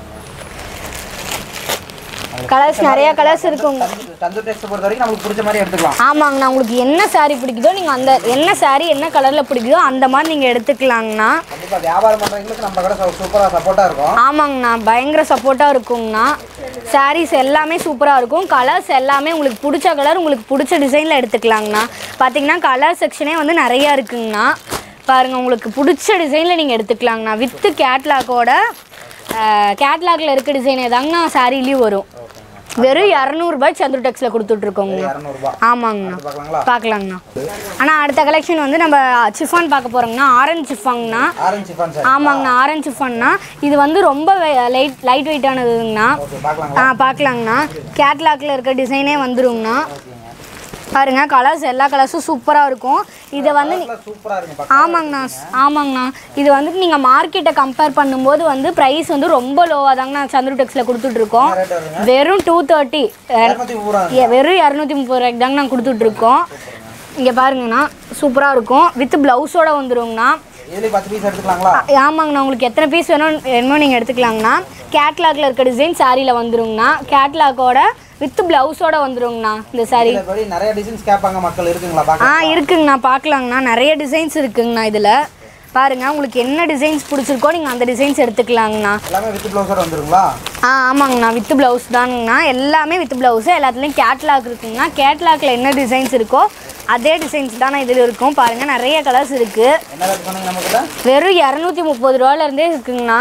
கலர்ஸ் நிறைய கலர்ஸ் இருக்குங்க தந்தூர் டெக்ஸ்ட் பொறுத்த வரைக்கும் நமக்கு பிடிச்ச மாதிரி எடுத்துக்கலாம் ஆமாங்கண்ணா உங்களுக்கு என்ன saree பிடிக்குதோ நீங்கள் அந்த என்ன saree என்ன கலரில் பிடிக்குதோ அந்த மாதிரி நீங்கள் எடுத்துக்கலாங்கண்ணா கண்டிப்பா வியாபாரம் பண்றவங்களுக்கு நம்ம கடை சூப்பரா சப்போர்ட்டா இருக்கும் ஆமாங்கண்ணா பயங்கர சப்போர்ட்டாக இருக்குங்கண்ணா சாரீஸ் எல்லாமே சூப்பராக இருக்கும் கலர்ஸ் எல்லாமே உங்களுக்கு பிடிச்ச கலர் உங்களுக்கு பிடிச்ச டிசைனில் எடுத்துக்கலாங்கண்ணா பார்த்தீங்கன்னா கலர் செக்ஷனே வந்து நிறையா இருக்குங்கண்ணா பாருங்கள் உங்களுக்கு பிடிச்ச டிசைனில் நீங்கள் எடுத்துக்கலாங்கண்ணா வித்து கேட்லாக்கோட கேட்லாகில் இருக்க டிசைனே தாங்கண்ணா சாரீலேயும் வரும் வெறும் இரநூறுபாய் சந்திர டெக்ஸில் கொடுத்துட்ருக்கோங்க இரநூறுபா ஆமாங்கண்ணா பார்க்கலாங்களா பார்க்கலாங்கண்ணா ஆனால் அடுத்த கலெக்ஷன் வந்து நம்ம சிஃபான் பார்க்க போகிறோங்கண்ணா ஆரஞ்சு சிஃபாங்கண்ணா ஆரஞ்சு சிஃபான் சார் ஆமாங்கண்ணா ஆரஞ்சு சிஃபான்னா இது வந்து ரொம்ப லைட் லைட் வெயிட்டானதுங்கண்ணா ஓகே பார்க்கலாங்களா ஆ பார்க்கலாங்கண்ணா கேட்லாக்ல இருக்க டிசைனே வந்துருங்கண்ணா பாருங்க கலர்ஸ் எல்லா கலர்ஸும் சூப்பராக இருக்கும் இதை வந்து சூப்பரா இருக்கு பார்க்க ஆமாங்கண்ணா ஆமாங்கண்ணா இது வந்துட்டு நீங்கள் மார்க்கெட்டை கம்பேர் பண்ணும்போது வந்து ப்ரைஸ் வந்து ரொம்ப லோவாக தாங்கண்ணா சந்திர டெக்ஸில் கொடுத்துட்ருக்கோம் ரேட் வருங்க வெறும் டூ தேர்ட்டி இரநூத்தி முப்பது ரூபா வெறும் இரநூத்தி முப்பது ரூபாய்க்கு தாங்க நான் கொடுத்துட்ருக்கோம் இங்கே பாருங்கண்ணா சூப்பராக இருக்கும் வித் ப்ளவுஸோட வந்துருங்கண்ணா இதுலயும் பத்து பீஸ் எடுத்துக்கலாங்களா ஆமாங்கண்ணா உங்களுக்கு எத்தனை பீஸ் வேணும் வேணுமோ நீங்கள் எடுத்துக்கலாங்கண்ணா கேட்லாக்ல இருக்க டிசைன் சாரியில் வந்துருங்கண்ணா கேட்லாக்கோட வித் ப்ளவுஸோட வந்துருங்கண்ணா இந்த சாரி இதுல படி நிறைய டிசைன்ஸ் கேட்பாங்க மக்கள் இருக்குங்களா ஆ பார்க்க இருக்குங்கண்ணா பார்க்கலாங்கண்ணா நிறைய டிசைன்ஸ் இருக்குங்கண்ணா இதில் பாருங்க உங்களுக்கு என்ன டிசைன்ஸ் பிடிச்சிருக்கோ நீங்கள் அந்த டிசைன்ஸ் எடுத்துக்கலாங்கண்ணா எல்லாமே வித் ப்ளவுஸோட வந்துருங்களா ஆ ஆமாங்கண்ணா வித் ப்ளவுஸ் தாங்கண்ணா எல்லாமே வித் ப்ளவுஸு எல்லாத்துலேயும் கேட்லாக் இருக்குங்கண்ணா கேட்லாக்ல என்ன டிசைன்ஸ் இருக்கோ அதே டிசைன்ஸ் தானே இதில் இருக்கும் பாருங்கள் நிறைய கலர்ஸ் இருக்குது என்ன ரேட் சொன்னீங்க நமக்கு வெறும் இரநூத்தி முப்பது ரூபாலேருந்தே இருக்குங்கண்ணா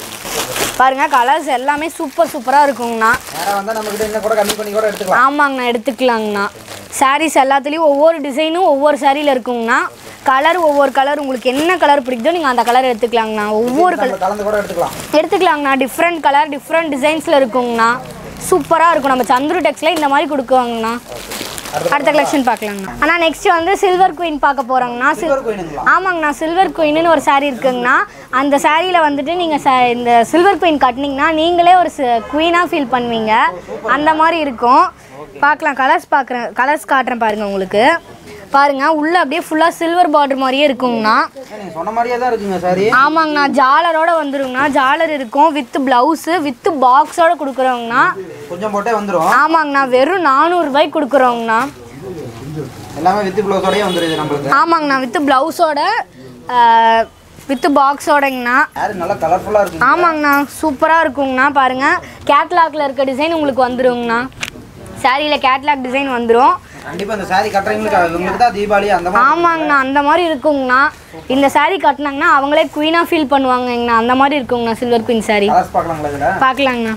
பாருங்க கலர்ஸ் எல்லாமே சூப்பர் சூப்பராக இருக்குங்கண்ணா நேரா வந்தா நம்ம கிட்ட இன்னும் கூட கம்மி பண்ணி கூட எடுத்துக்கலாம் ஆமாங்கண்ணா எடுத்துக்கலாங்கண்ணா சாரீஸ் எல்லாத்துலேயும் ஒவ்வொரு டிசைனும் ஒவ்வொரு சாரியில் இருக்குங்கண்ணா கலர் ஒவ்வொரு கலர் உங்களுக்கு என்ன கலர் பிடிக்குதோ நீங்கள் அந்த கலர் எடுத்துக்கலாங்கண்ணா ஒவ்வொரு கலர் நம்ம கலந்து கூட எடுத்துக்கலாம் எடுத்துக்கலாங்கண்ணா டிஃப்ரெண்ட் கலர் டிஃப்ரெண்ட் டிசைன்ஸில் இருக்குங்கண்ணா சூப்பராக இருக்கும் நம்ம சந்துரு டெக்ஸில் இந்த மாதிரி கொடுக்குவாங்கண்ணா அடுத்த கலெக்ஷன் பார்க்கலாங்கண்ணா ஆனால் நெக்ஸ்ட் வந்து சில்வர் குயின் பார்க்க போகிறோங்கண்ணா சில் சில்வர் கோயினுங்களா ஆமாங்கண்ணா சில்வர் குயின்னு ஒரு saree இருக்குங்கண்ணா அந்த சாரியில் வந்துட்டு நீங்கள் ச இந்த சில்வர் குயின் கட்டினீங்கன்னா நீங்களே ஒரு குயினாக ஃபீல் பண்ணுவீங்க அந்த மாதிரி இருக்கும் பார்க்கலாம் கலர்ஸ் பார்க்குறேன் கலர்ஸ் காட்டுறேன் பாருங்கள் உங்களுக்கு பாருங்க உள்ள அப்படியே ஃபுல்லாக சில்வர் பார்டர் மாதிரியே இருக்குங்கண்ணா நீங்க சொன்ன மாதிரியே தான் இருக்குங்க சாரி ஆமாங்கண்ணா ஜாலரோட வந்துருங்கண்ணா ஜாலர் இருக்கும் வித் ப்ளவுஸு வித் பாக்ஸோட கொடுக்குறோங்கண்ணா கொஞ்சம் போட்டே வந்துரும் ஆமாங்கண்ணா வெறும் நானூறுபாய்க்கு கொடுக்குறோங்கண்ணா எல்லாமே வித் ப்ளவுஸோடயே வந்துருது நம்மளுக்கு ஆமாங்கண்ணா வித் ப்ளவுஸோட வித் பாக்ஸோடங்கண்ணா சாரி நல்லா கலர்ஃபுல்லா இருக்கு ஆமாங்கண்ணா சூப்பராக இருக்குங்கண்ணா பாருங்கள் கேட்லாக்ல இருக்க டிசைன் உங்களுக்கு வந்துருங்கண்ணா சாரியில் கேட்லாக் டிசைன் வந்துடும் கண்டிப்பா இந்த சாரி கட்டுறவங்களுக்கு உங்களுக்கு தான் தீபாவளி அந்த மாதிரி ஆமாங்கண்ணா அந்த மாதிரி இருக்குங்கண்ணா இந்த saree கட்டினாங்கன்னா அவங்களே குயினாக ஃபீல் பண்ணுவாங்கங்கண்ணா அந்த மாதிரி இருக்குங்கண்ணா சில்வர் குயின் saree கலர்ஸ் பார்க்கலாங்களா இதுல பார்க்கலாங்கண்ணா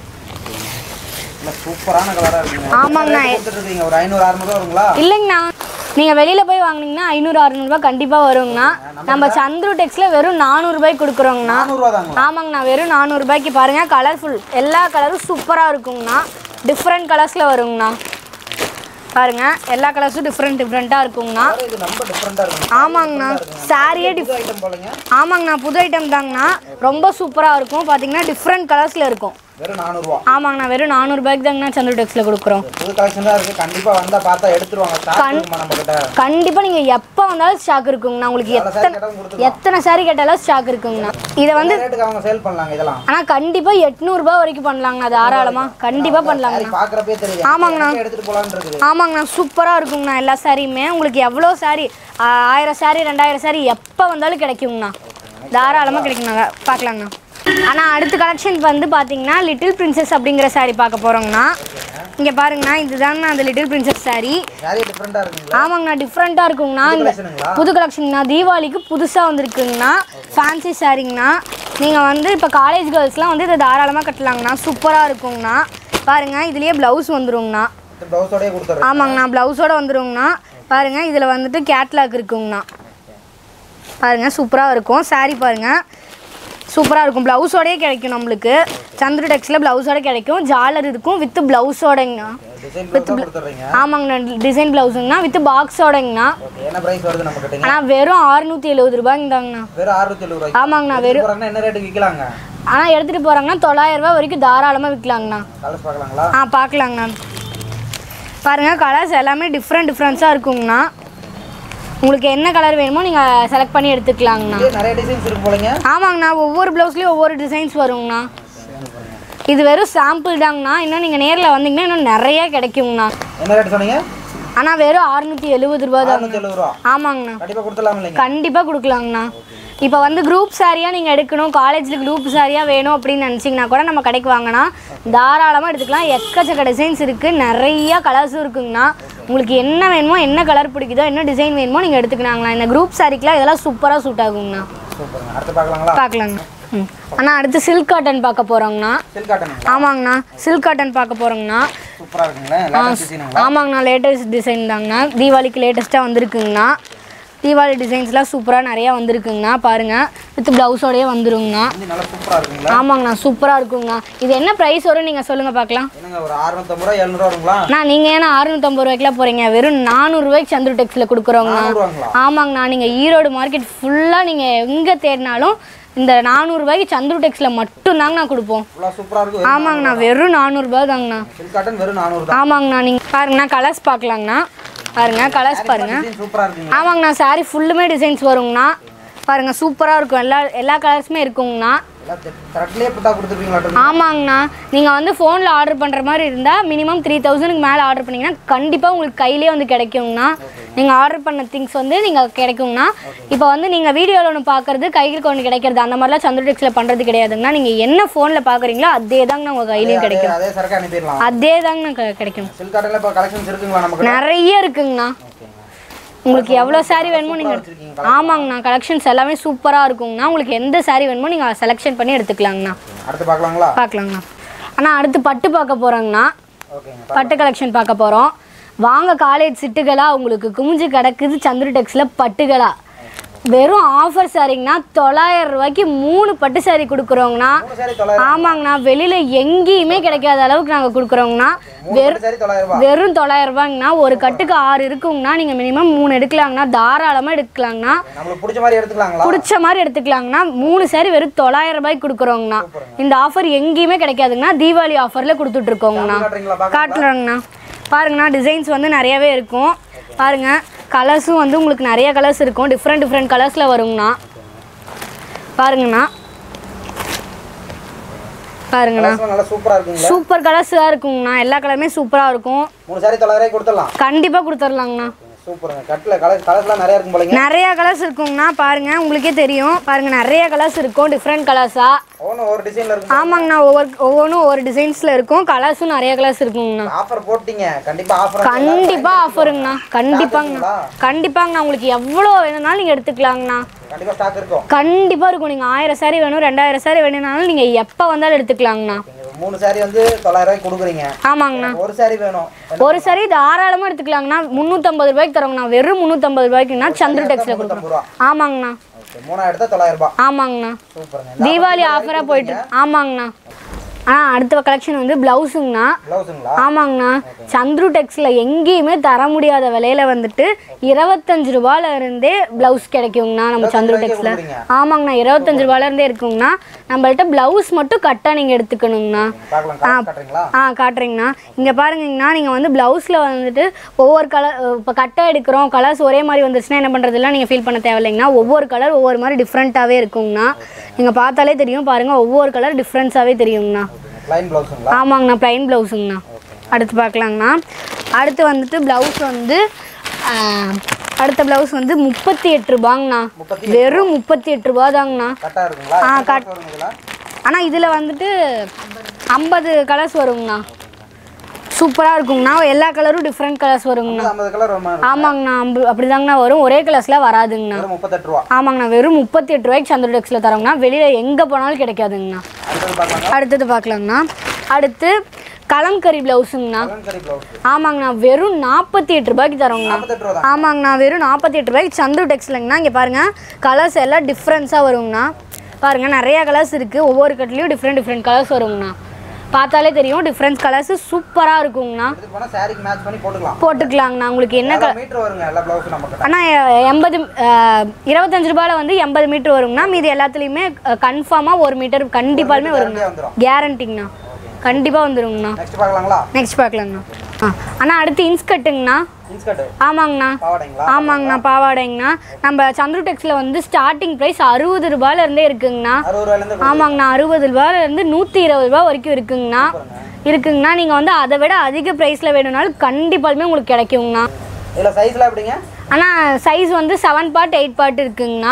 இல்ல சூப்பரான கலரா இருக்குங்க ஆமாங்கண்ணா. என்ன rate கொடுத்துட்டு இருக்கீங்க ஒரு ஐநூறு அறுநூறு வருங்களா இல்லைங்கண்ணா நீங்கள் வெளியில் போய் வாங்குனீங்கன்னா ஐநூறு அறநூறுபா கண்டிப்பாக வருங்கண்ணா நம்ம சந்துரு டெக்ஸில் வெறும் நானூறுபாய்க்கு கொடுக்குறோங்கண்ணா நானூறுவா தாங்களா ஆமாங்கண்ணா வெறும் நானூறுபாய்க்கு பாருங்கள் கலர்ஃபுல் எல்லா கலரும் சூப்பராக இருக்குங்கண்ணா டிஃப்ரெண்ட் கலர்ஸில் வருங்கண்ணா பாருங்க எல்லா கலர்ஸும் டிஃப்ரெண்ட் டிஃப்ரெண்ட்டாக இருக்குங்கண்ணா இது ரொம்ப டிஃப்ரெண்டா இருக்கு ஆமாங்கண்ணா சாரியே டிஃப் ஐட்டம் போலங்க ஆமாங்கண்ணா புது ஐட்டம் தாங்கண்ணா ரொம்ப சூப்பராக இருக்கும் பார்த்தீங்கன்னா டிஃப்ரெண்ட் கலர்ஸில் இருக்கும் வெறும் நானூறுவா ஆமாங்கண்ணா வெறும் நானூறுபாய்க்கு தாங்கண்ணா சந்திர டெக்ஸில் கொடுக்குறோம் புது கலெக்ஷன் தான் இருக்கு கண்டிப்பா வந்தா பார்த்தா எடுத்துருவாங்க ஸ்டாக் இருக்குமா நம்ம கிட்ட கண்டிப்பாக நீங்கள் எப்போ வந்தாலும் ஸ்டாக் இருக்குங்கண்ணா உங்களுக்கு எவ்வளவு saree எத்தனை கேட்டாலும் கொடுத்துருவோம் எத்தனை சாரி கேட்டாலும் ஸ்டாக் இருக்குங்கண்ணா இதை வந்து ரேட்டுக்கு அவங்க சேல் பண்ணலாங்க இதெல்லாம் ஆனால் கண்டிப்பாக எட்நூறுபா வரைக்கும் பண்ணலாங்கண்ணா தாராளமாக கண்டிப்பாக சாரி பண்ணலாங்கண்ணா பாக்குறப்பே தெரியுது ஆமாங்கண்ணா. எனக்கு எடுத்துட்டு போலான்னு இருக்குது ஆமாங்கண்ணா சூப்பராக இருக்குங்கண்ணா எல்லா சாரியுமே உங்களுக்கு எவ்வளோ சாரி ஆயிரம் சாரி ரெண்டாயிரம் சாரி எப்போ வந்தாலும் கிடைக்குங்கண்ணா தாராளமாக கிடைக்குங்கண்ணா பார்க்கலாங்கண்ணா ஆனால் அடுத்த கலெக்ஷன் வந்து பார்த்தீங்கன்னா லிட்டில் பிரின்சஸ் அப்படிங்கிற சாரி பார்க்க போகிறோங்கண்ணா இங்கே பாருங்கண்ணா இதுதாங்கண்ணா அந்த லிட்டில் பிரின்சஸ் சாரி சாரி டிஃப்ரெண்டா இருக்குங்களா ஆமாங்கண்ணா டிஃப்ரெண்ட்டாக இருக்குங்கண்ணா இந்த collectionங்களா? புது கலெக்ஷன்ண்ணா தீபாவளிக்கு புதுசாக வந்திருக்குங்கண்ணா ஃபேன்சி சாரிங்கண்ணா நீங்கள் வந்து இப்போ காலேஜ் கேர்ள்ஸ்லாம் வந்து இதை தாராளமாக கட்டலாங்கண்ணா சூப்பராக இருக்குங்கண்ணா பாருங்கள் இதுலேயே ப்ளவுஸ் வந்துருங்கண்ணா ப்ளவுஸோடய கொடுத்துறேன் ஆமாங்கண்ணா ப்ளவுஸோட வந்துருங்கண்ணா பாருங்கள் இதில் வந்துட்டு கேட்லாக் இருக்குங்கண்ணா பாருங்கள் சூப்பராக இருக்கும் saree பாருங்கள் சூப்பராக இருக்கும் ப்ளவுஸோடயே கிடைக்கும் நம்மளுக்கு சந்திர டெக்ஸில் ப்ளவுஸோட கிடைக்கும் ஜாலர் இருக்கும் வித் ப்ளவுஸோடங்கண்ணா டிசைன் ப்ளவுஸ் கொடுத்துறீங்க ஆமாங்கண்ணா டிசைன் ப்ளவுஸுங்கண்ணா வித் பாக்ஸோடங்கண்ணா ஓகே என்ன பிரைஸ் வருது நம்ம கிட்டங்க ஆனால் வெறும் அறுநூற்றி எழுபது ரூபாய்ங்கதாங்கண்ணா வெறும் அறுநூத்தி எழுபது ரூபாய்க்கு ஆமாங்கண்ணா வெறும் போறாங்கன்னா என்ன ரேட்டுக்கு விற்கலாங்க ஆனால் எடுத்துகிட்டு போகிறாங்கன்னா தொள்ளாயிரம் ரூபாய் வரைக்கும் தாராளமாக விற்கலாங்கண்ணா கலர்ஸ் பார்க்கலாங்களா ஆ பார்க்கலாங்கண்ணா பாருங்கள் கலர்ஸ் எல்லாமே டிஃப்ரெண்ட் டிஃப்ரெண்ட்ஸாக இருக்குங்கண்ணா உங்களுக்கு என்ன கலர் வேணுமோ நீங்கள் செலக்ட் பண்ணி எடுத்துக்கலாங்கண்ணா இது நிறைய டிசைன்ஸ் இருக்கு போலங்க ஆமாங்கண்ணா ஒவ்வொரு ப்ளவுஸ்லேயும் ஒவ்வொரு டிசைன்ஸ் வருங்கண்ணா இது வெறும் சாம்பிள் தாங்கண்ணா இன்னும் நீங்கள் நேரில் வந்தீங்கன்னா இன்னும் நிறைய கிடைக்குங்கண்ணா என்ன ரேட் சொன்னீங்க ஆனால் வெறும் அறுநூற்றி எழுபது ரூபா தாங்க அறுநூத்தி எழுபது ரூபா ஆமாங்கண்ணா கண்டிப்பா கொடுத்துடலாம் இல்லைங்க கண்டிப்பாக கொடுக்கலாங்கண்ணா இப்போ வந்து குரூப் சாரியாக நீங்கள் எடுக்கணும் காலேஜில் குரூப் சாரியாக வேணும் அப்படின்னு நினச்சிங்கன்னா கூட நம்ம கடைக்கு வாங்கினா தாராளமாக எடுத்துக்கலாம் எக்கச்சக்க டிசைன்ஸ் இருக்குது நிறைய கலர்ஸும் இருக்குங்கண்ணா உங்களுக்கு என்ன வேணுமோ என்ன கலர் பிடிக்குதோ என்ன டிசைன் வேணுமோ நீங்கள் எடுத்துக்கலாங்களா இந்த குரூப் சாரிக்கெலாம் இதெல்லாம் சூப்பராக சூட் ஆகுங்கண்ணா சூப்பருங்க அடுத்து பார்க்கலாங்களா பார்க்கலாங்கண்ணா ம் அண்ணா அடுத்து சில்க் காட்டன் பார்க்க போகிறோங்கண்ணா சில்க் காட்டனுங்க ஆமாங்கண்ணா சில்க் காட்டன் பார்க்க போகிறோங்கண்ணா சூப்பரா இருக்குங்களா லேட்டஸ்ட் டிசைனுங்களா ஆமாங்கண்ணா லேட்டஸ்ட் டிசைன் தாங்கண்ணா தீபாவளிக்கு லேட்டஸ்ட்டாக வந்திருக்குங்கண்ணா தீபாவளி டிசைன்ஸ்லாம் சூப்பராக நிறையா வந்திருக்குங்கண்ணா பாருங்கள் வித் ப்ளவுஸோடயே வந்துருங்கண்ணா இது நல்லா சூப்பரா இருக்குங்களா ஆமாங்கண்ணா சூப்பராக இருக்குங்கண்ணா இது என்ன ப்ரைஸ் வரும் நீங்கள் சொல்லுங்கள் பார்க்கலாம் என்னங்க ஒரு அறுநூத்தம்பது ரூபா எழுநூறுவா வருங்களா அண்ணா நீங்கள் ஏன்னா அறுநூத்தம்பது ரூபாய்க்குலாம் போகிறீங்க வெறும் நானூறுரூவாய்க்கு சந்துரு டெக்ஸில் கொடுக்குறோங்கண்ணா நானூறுவாங்களா ஆமாங்கண்ணா நீங்கள் ஈரோடு மார்க்கெட் ஃபுல்லாக நீங்கள் எங்கே தேடினாலும் இந்த நானூறுரூவாய்க்கு சந்துரு டெக்ஸில் மட்டும்தாங்கண்ணா கொடுப்போம் இவ்வளோ சூப்பரா இருக்கு ஆமாங்கண்ணா வெறும் நானூறுரூபா தாங்கண்ணா சில்க் காட்டன் வெறும் நானூறு தான் ஆமாங்கண்ணா நீங்கள் பாருங்கண்ணா கலர்ஸ் பார்க்கலாங்கண்ணா பாருங்க கலர்ஸ் பாருங்க டிசைன் சூப்பரா இருக்குங்க ஆமாங்கண்ணா சாரி ஃபுல்லுமே டிசைன்ஸ் வருங்கண்ணா பாருங்க சூப்பராக இருக்கும் எல்லா எல்லா கலர்ஸுமே இருக்குங்கண்ணா எல்லாம் கரெக்ட்லேயே புட்டா கொடுத்துருப்பீங்களா ஆமாங்கண்ணா நீங்கள் வந்து ஃபோனில் ஆர்டர் பண்ணுற மாதிரி இருந்தால் மினிமம் த்ரீ தௌசண்ட்க்கு மேலே ஆர்டர் பண்ணிங்கன்னா கண்டிப்பாக உங்களுக்கு கையிலே வந்து கிடைக்குங்கண்ணா நீங்கள் ஆர்டர் பண்ண திங்ஸ் வந்து நீங்கள் கிடைக்குங்கண்ணா இப்போ வந்து நீங்கள் வீடியோவில் ஒன்று பார்க்குறது கைகளுக்கு ஒன்று கிடைக்கிறது அந்த மாதிரிலாம் சந்திர டெக்ஸில் பண்ணுறது கிடையாதுங்கண்ணா நீங்கள் என்ன ஃபோனில் பார்க்குறீங்களோ அதே தாங்கண்ணா உங்கள் கையிலையும் கிடைக்கும் அதே சரக்கு அனுப்பிடலாம் அதே தாங்கண்ணா க- கிடைக்கும் சில்க் காட்டன்ல இப்போ கலெக்ஷன்ஸ் இருக்குங்களா நமக்கு நிறைய இருக்குங்கண்ணா உங்களுக்கு எவ்வளோ saree வேணுமோ நீங்கள் வச்சிருக்கீங்க ஆமாங்கண்ணா கலெக்ஷன்ஸ் எல்லாமே சூப்பராக இருக்குங்கண்ணா உங்களுக்கு எந்த saree வேணுமோ நீங்கள் செலெக்ஷன் பண்ணி எடுத்துக்கலாங்கண்ணா அடுத்து பார்க்கலாங்களா பார்க்கலாங்கண்ணா அண்ணா அடுத்து பட்டு பார்க்க போகிறோங்கண்ணா ஓகேங்க பட்டு கலெக்ஷன் பார்க்க போகிறோம் வாங்க காலேஜ் சிட்டுகளா உங்களுக்கு குமிஞ்சு கிடக்குது சந்திர டெக்ஸில் பட்டுகளா வெறும் ஆஃபர் சாரிங்கண்ணா தொள்ளாயிரம் ரூபாய்க்கு மூணு பட்டு சாரி கொடுக்குறோங்கண்ணா மூணு சாரி தொள்ளாயிரம் ஆமாங்கண்ணா வெளியில் எங்கேயுமே கிடைக்காத அளவுக்கு நாங்கள் கொடுக்குறோங்கண்ணா மூணு பட்டு சாரி தொள்ளாயிரம் ரூபாய் வெறும் தொள்ளாயிரம் ரூபாய்ங்கண்ணா ஒரு கட்டுக்கு ஆறு இருக்குங்கண்ணா நீங்கள் மினிமம் மூணு எடுக்கலாங்கண்ணா தாராளமாக எடுக்கலாங்கண்ணா நம்மளுக்கு பிடிச்ச மாதிரி எடுத்துக்கலாங்களா பிடிச்ச மாதிரி எடுத்துக்கலாங்கண்ணா மூணு சாரி வெறும் தொள்ளாயிரம் ரூபாய்க்கு கொடுக்குறோங்கண்ணா இந்த ஆஃபர் எங்கேயுமே கிடைக்காதுங்கண்ணா தீபாவளி ஆஃபரில் கொடுத்துட்ருக்கோங்கண்ணா காட்டுறீங்களா பார்க்க காட்டுறோங்கண்ணா பாருங்கண்ணா டிசைன்ஸ் வந்து நிறையவே இருக்கும் பாருங்க கலர்ஸும் வந்து உங்களுக்கு நிறைய கலர்ஸ் இருக்கும் டிஃப்ரெண்ட் டிஃப்ரெண்ட் கலர்ஸில் வருங்கண்ணா பாருங்கண்ணா பாருங்கண்ணா Colours நல்லா சூப்பரா இருக்குங்களா சூப்பர் கலர்ஸாக இருக்குங்கண்ணா எல்லா கலருமே சூப்பராக இருக்கும் மூணு சாரி தொள்ளாயிரம் கொடுத்துடலாம் கண்டிப்பாக கொடுத்துர்லாங்கண்ணா சூப்பருங்க கட்டில் கலர் கலர்ஸ்லாம் நிறைய இருக்கும் போலங்க நிறைய கலர்ஸ் இருக்குங்கண்ணா பாருங்க உங்களுக்கே தெரியும் பாருங்க நிறைய கலர்ஸ் இருக்கும் டிஃப்ரெண்ட் கலர்ஸா ஒவ்வொன்றும் ஒரு டிசைன்ல இருக்கும் ஆமாங்கண்ணா ஒவ்வொரு ஒவ்வொன்றும் ஒவ்வொரு டிசைன்ஸில் இருக்கும் கலர்ஸும் நிறைய கலர்ஸ் இருக்குங்கண்ணா ஆஃபர் போட்டீங்க கண்டிப்பா ஆஃபர் கண்டிப்பா ஆஃபருங்கண்ணா கண்டிப்பாங்கண்ணா கண்டிப்பாங்கண்ணா உங்களுக்கு எவ்வளோ வேணும்னாலும் நீங்கள் எடுத்துக்கலாங்கண்ணா கண்டிப்பா ஸ்டாக் இருக்கும் கண்டிப்பாக இருக்கும் நீங்கள் ஆயிரம் சாரி வேணும் ரெண்டாயிரம் சாரி வேணும்னாலும் நீங்கள் எப்போ வந்தாலும் எடுத்துக்கலாங்கண்ணா நீங்க மூணு சாரி வந்து தொள்ளாயிரம் ரூபாய்க்கு கொடுக்குறீங்க ஆமாங்கண்ணா ஒரு சாரி வேணும் ஒரு சாரி தாராளமாக எடுத்துக்கலாங்கண்ணா முந்நூற்றம்பது ரூபாய்க்கு தரோங்கண்ணா வெறும் முந்நூற்றம்பது ரூபாய்க்குண்ணா சந்திர டெக்ஸில் கொடுக்குறோம் முந்நூற்றம்பது ரூபா ஆமாங்கண்ணா ஓகே மூணாயிரம் எடுத்தா தொள்ளாயிரம் ரூபாய் ஆமாங்கண்ணா சூப்பருங்க தீபாவளி ஆஃபராக போயிட்டு ஆமாங்கண்ணா ஆ அடுத்த கலெக்ஷன் வந்து ப்ளவுஸுங்கண்ணா ப்ளவுஸுங்களா ஆமாங்கண்ணா சந்துரு டெக்ஸில் எங்கேயுமே தர முடியாத விலையில வந்துட்டு இருபத்தஞ்சு ரூபாயில இருந்தே ப்ளவுஸ் கிடைக்குங்கண்ணா நம்ம சந்துரு டெக்ஸில் கொடுக்குறீங்க? ஆமாங்கண்ணா இருபத்தஞ்சு ரூபாயில இருந்தே இருக்குங்கண்ணா நம்மள்ட்ட ப்ளவுஸ் மட்டும் கட்டாக நீங்கள் எடுத்துக்கணுங்கண்ணா பார்க்கலாம் கலர் காட்டுறீங்களா ஆ காட்டுறீங்கண்ணா இங்கே பாருங்கண்ணா நீங்கள் வந்து ப்ளவுஸில் வந்துட்டு ஒவ்வொரு கலர் இப்போ கட்டை எடுக்கிறோம் கலர்ஸ் ஒரே மாதிரி வந்துருச்சுன்னா என்ன பண்ணுறதுலாம் நீங்கள் ஃபீல் பண்ண தேவையில்லைங்கண்ணா ஒவ்வொரு கலர் ஒவ்வொரு மாதிரி டிஃப்ரெண்ட்டாகவே இருக்குங்கண்ணா நீங்கள் பார்த்தாலே தெரியும் பாருங்கள் ஒவ்வொரு கலர் டிஃப்ரென்ஸாகவே தெரியுங்கண்ணா லைன் ப்ளவுஸுங்களா ஆமாங்கண்ணா ப்ளைன் ப்ளவுஸுங்கண்ணா அடுத்து பார்க்கலாங்கண்ணா அடுத்து வந்துட்டு ப்ளவுஸ் வந்து ஆ, அடுத்த ப்ளவுஸ் வந்து முப்பத்தி எட்டு ரூபாங்கண்ணா முப்பத்தி வெறும் முப்பத்தி எட்டு ரூபா தாங்கண்ணா கரெக்டாக இருக்குங்களா ஆ, எத்தனை கட்- colours வருங்க இதுல? ஆனால் இதில் வந்துட்டு ஐம்பது கலர்ஸ் வருங்கண்ணா சூப்பராக இருக்குங்கண்ணா எல்லா கலரும் டிஃப்ரெண்ட் கலர்ஸ் வருங்கண்ணா ஐம்பது கலர் வரும் மாதிரி. ஆமாங்கண்ணா அம்பு அப்படிதாங்கண்ணா வரும் ஒரே கலர்ஸில் வராதுங்கண்ணா வெறும் முப்பத்தெட்டு ரூபா ஆமாங்கண்ணா வெறும் முப்பத்தி எட்டு ரூபாய்க்கு சந்திர டெக்ஸில் தரோங்கண்ணா வெளியில் எங்கே போனாலும் கிடைக்காதுங்கண்ணா அடுத்தது பார்க்கலாங்களா அடுத்தது பார்க்கலாங்கண்ணா அடுத்து கலம்கரி ப்ளவுஸுங்கண்ணா கலம்கரி ப்ளவுஸ் ஆமாங்கண்ணா வெறும் நாற்பத்தி எட்டு ரூபாய்க்கு தரோங்கண்ணா நாற்பத்தெட்டு ரூபா தான் ஆமாங்கண்ணா வெறும் நாற்பத்தி எட்டு ரூபாய்க்கு சந்துரு டெக்ஸ்லைங்கண்ணா இங்கே பாருங்கள் கலர்ஸ் எல்லாம் டிஃப்ரென்ஸாக வருங்கண்ணா பாருங்கள் நிறையா கலர்ஸ் இருக்குது ஒவ்வொரு கட்லேயும் டிஃப்ரெண்ட் டிஃப்ரெண்ட் கலர்ஸ் வருங்கண்ணா பார்த்தாலே தெரியும் டிஃப்ரெண்ட் கலர்ஸ் சூப்பராக இருக்குங்கண்ணா எடுத்து போனால் சாரிக்கு மேட்ச் பண்ணி போட்டுக்கலாம் போட்டுக்கலாங்கண்ணா உங்களுக்கு என்ன கலர் மீட்டர் வருங்க எல்லா ப்ளவுஸும் நமக்கு ஆனால் எண்பது இருபத்தஞ்சு ரூபாயில் வந்து எண்பது மீட்டர் வருங்கண்ணா மீதி எல்லாத்துலேயுமே கன்ஃபார்மாக ஒரு மீட்டர் கண்டிப்பாலுமே வருங்கண்ணா வந்துடும் கேரண்டிங்கண்ணா கண்டிப்பாக வந்துருங்கண்ணா நெக்ஸ்ட் பார்க்கலாங்களா நெக்ஸ்ட் பார்க்கலாங்கண்ணா ஆ அண்ணா அடுத்து இன்ஸ்கட்டுங்கண்ணா இன்ஸ்கர்ட் ஆமாங்கண்ணா பாவாடைங்களா ஆமாங்கண்ணா பாவாடைங்கண்ணா நம்ம சந்துரு டெக்ஸில் வந்து ஸ்டார்டிங் ப்ரைஸ் அறுபது ரூபாயிலேருந்தே இருக்குங்கண்ணா அறுபது ரூபாயிலேருந்து ஆமாங்கண்ணா அறுபது ரூபாயிலேருந்து நூற்றி இருபது ரூபா வரைக்கும் இருக்குங்கண்ணா இருக்குங்கண்ணா நீங்கள் வந்து அதை விட அதிக ப்ரைஸில் வேணும்னாலும் கண்டிப்பாலுமே உங்களுக்கு கிடைக்குங்கண்ணா இதில் சைஸ்லாம் எப்படிங்க ஆனால் சைஸ் வந்து செவன் பார்ட் எயிட் பார்ட் இருக்குங்கண்ணா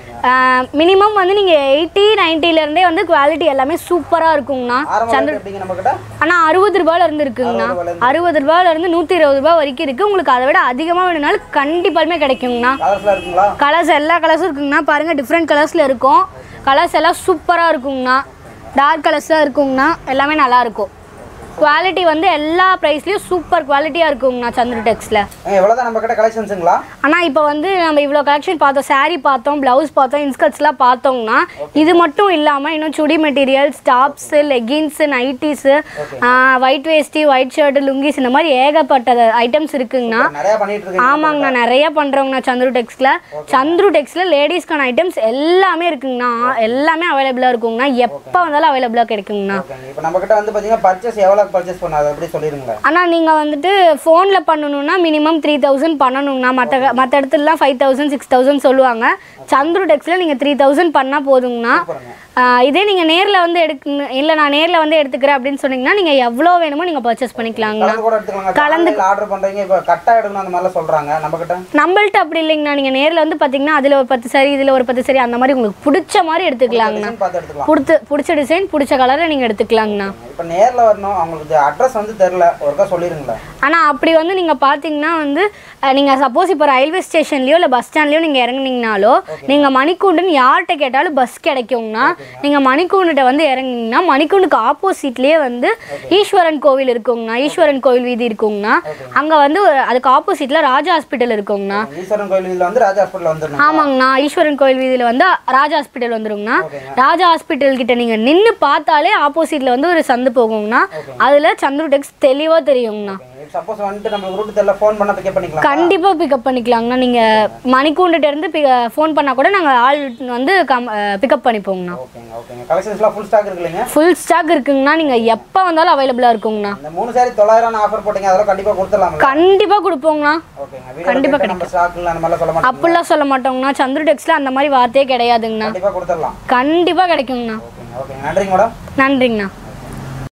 மினிமம் வந்து நீங்கள் எயிட்டி நைன்ட்டிலேருந்தே வந்து குவாலிட்டி எல்லாமே சூப்பராக இருக்குங்கண்ணா ஆரம்ப சந்திர ரேட் எப்படிங்க நம்மக்கிட்ட ஆனால் அறுபது ரூபாயில இருந்து இருக்குங்கண்ணா அறுபது ரூபாயில இருந்து நூற்றி இருபது ரூபாய் வரைக்கும் இருக்குது உங்களுக்கு அதை விட அதிகமாக வேணும்னாலும் கண்டிப்பாலுமே கிடைக்குங்கண்ணா கலர்ஸ்லாம் இருக்குங்களா கலர்ஸ் எல்லா கலர்ஸும் இருக்குங்கண்ணா பாருங்கள் டிஃப்ரெண்ட் கலர்ஸில் இருக்கும் கலர்ஸ் எல்லாம் சூப்பராக இருக்குங்கண்ணா டார்க் கலர்ஸாக இருக்குங்கண்ணா எல்லாமே நல்லா இருக்கும் குவாலிட்டி வந்து எல்லா ப்ரைஸ்லேயும் சூப்பர் குவாலிட்டியாக இருக்குங்கண்ணா சந்திர டெக்ஸில் ஏங்க எவ்வளோதான் நம்மக்கிட்ட கலெக்ஷன்ஸுங்களா ஆனால் இப்போ வந்து நம்ம இவ்வளோ கலெக்ஷன் பார்த்தோம் saree பார்த்தோம் ப்ளவுஸ் பார்த்தோம் இன்ஸ்கர்ட்ஸ்லாம் பார்த்தோம்னா இது மட்டும் இல்லாமல் இன்னும் chudi materials tops leggings nighties white veshti white shirt lungis இந்த மாதிரி ஏகப்பட்ட ஐட்டம்ஸ் இருக்குங்கண்ணா நிறையா பண்ணிட்டு இருக்கீங்க ஆமாங்கண்ணா நிறைய பண்ணுறோங்கண்ணா சந்துரு டெக்ஸில் சந்துரு டெக்ஸில் லேடிஸ்க்கான ஐட்டம்ஸ் எல்லாமே இருக்குங்கண்ணா எல்லாமே அவைலபிளாக இருக்குங்கண்ணா எப்போ வந்தாலும் அவைலபிளாக கிடைக்குங்கண்ணா ஓகேங்க இப்போ நம்மக்கிட்ட வந்து பார்த்தீங்கன்னா பர்ச்சேஸ் எவ்வளோ பர்ச்சேஸ் பண்ண அதை எப்படி சொல்லிடுங்களேன் ஆனால் நீங்கள் வந்துட்டு ஃபோனில் பண்ணணும்னா மினிமம் த்ரீ தௌசண்ட் பண்ணணுங்கண்ணா மற்ற மற்ற இடத்துலலாம் ஃபைவ் தௌசண்ட் சிக்ஸ் தௌசண்ட் சொல்லுவாங்க சந்துரு டெக்ஸில் நீங்கள் த்ரீ தௌசண்ட் பண்ணால் போதுங்கண்ணா ஆஹ் இதே நீங்கள் நேரில் வந்து எடுக்கணும் இல்லை நான் நேரில் வந்து எடுத்துக்கிறேன் அப்படின்னு சொன்னீங்கன்னா நீங்கள் எவ்வளோ வேணுமோ நீங்கள் பர்ச்சேஸ் பண்ணிக்கலாங்கண்ணா கலந்து கூட எடுத்துக்கலாங்க கலந்து- கலந்து ஆர்டர் பண்ணுறீங்க இப்போ கட்டாக எடுக்கணும் அந்த மாதிரிலாம் சொல்கிறாங்க நம்மக்கிட்ட நம்மள்ட்ட அப்படி இல்லைங்கண்ணா நீங்கள் நேரில் வந்து பார்த்தீங்கன்னா அதில் ஒரு பத்து சரி இதில் ஒரு பத்து சரி அந்த மாதிரி உங்களுக்கு பிடிச்ச மாதிரி எடுத்துக்கலாங்கண்ணா டிசைன் பார்த்து எடுத்துக்கலாம் பிடிச்ச பிடிச்ச டிசைன் பிடிச்ச கலரில் நீங்கள் எடுத்துக்கலாங்கண்ணா இப்போ நேரில் வரணும் அவங்களுக்கு அட்ரஸ் வந்து தெரில ஒருக்கா சொல்லிடுங்களேன் ஆனால் அப்படி வந்து நீங்கள் பார்த்தீங்கன்னா வந்து நீங்கள் சப்போஸ் இப்போ ரயில்வே ஸ்டேஷன்லையோ இல்லை பஸ் ஸ்டாண்ட்லையோ நீங்கள் இறங்குனீங்கனாலோ நீங்கள் மணிக்கூண்டுன்னு யார்கிட்ட கேட்டாலும் பஸ் கிடைக்குங்கண்ணா நீங்கள் மணிக்கூண்டுகிட்ட வந்து இறங்குனீங்கன்னா மணிக்கூண்டுக்கு ஆப்போசிட்லேயே வந்து ஈஸ்வரன் கோவில் இருக்குங்கண்ணா ஈஸ்வரன் கோவில் வீதி இருக்குங்கண்ணா அங்கே வந்து ஒரு- அதுக்கு ஆப்போசிட்டில் ராஜா ஹாஸ்பிட்டல் இருக்குங்கண்ணா ஈஸ்வரன் கோயில் இதில் வந்து ராஜா ஹாஸ்பிட்டல் வந்துடணும் ஆமாங்கண்ணா ஈஸ்வரன் கோயில் வீதியில் வந்து ராஜா ஹாஸ்பிட்டல் வந்துருங்கண்ணா ராஜா ஹாஸ்பிட்டல் கிட்ட நீங்கள் நின்று பார்த்தாலே ஆப்போசிட்டில் வந்து ஒரு சந்து போகுங்கண்ணா அதில் சந்துரு டெக்ஸ் தெளிவாக தெரியுங்கண்ணா சப்போஸ் வந்துட்டு நம்மளுக்கு ரூட் தெரியல ஃபோன் பண்ண பிக்கப் பண்ணிக்கலாம் கண்டிப்பாக பிக்கப் பண்ணிக்கலாங்கண்ணா நீங்கள் மணிக்கூண்டுட்டு இருந்து ஃபோன் பண்ணால் கூட நாங்கள் ஆள் வந்து கம் பிக்கப் பண்ணிப்போங்கண்ணா ஓகேங்க ஓகேங்க கலெக்ஷன்ஸ்லாம் ஃபுல் ஸ்டாக் இருக்கு இல்லைங்க ஃபுல் ஸ்டாக் இருக்குங்கண்ணா நீங்கள் எப்போ வந்தாலும் அவைலபிளாக இருக்குங்கண்ணா இந்த மூணு சாரி தொள்ளாயிரம் ஆஃபர் போட்டீங்க அதெல்லாம் கண்டிப்பாக கொடுத்துடலாம்ல கண்டிப்பாக கொடுப்போங்கண்ணா ஓகேங்க கண்டிப்பா வீடியோ நம்ம ஸ்டாக் இல்லை அந்த மாதிரிலாம் சொல்ல மாட்டோம் அப்படிலாம் சொல்ல மாட்டோங்கண்ணா சந்துரு டெக்ஸில் அந்த மாதிரி வார்த்தையே கிடையாதுங்கண்ணா கண்டிப்பாக கொடுத்துடலாம் கண்டிப்பாக கிடைக்குங்கண்ணா ஓகேங்க ஓகேங்க நன்றிங்க மேடம் நன்றிங்கண்ணா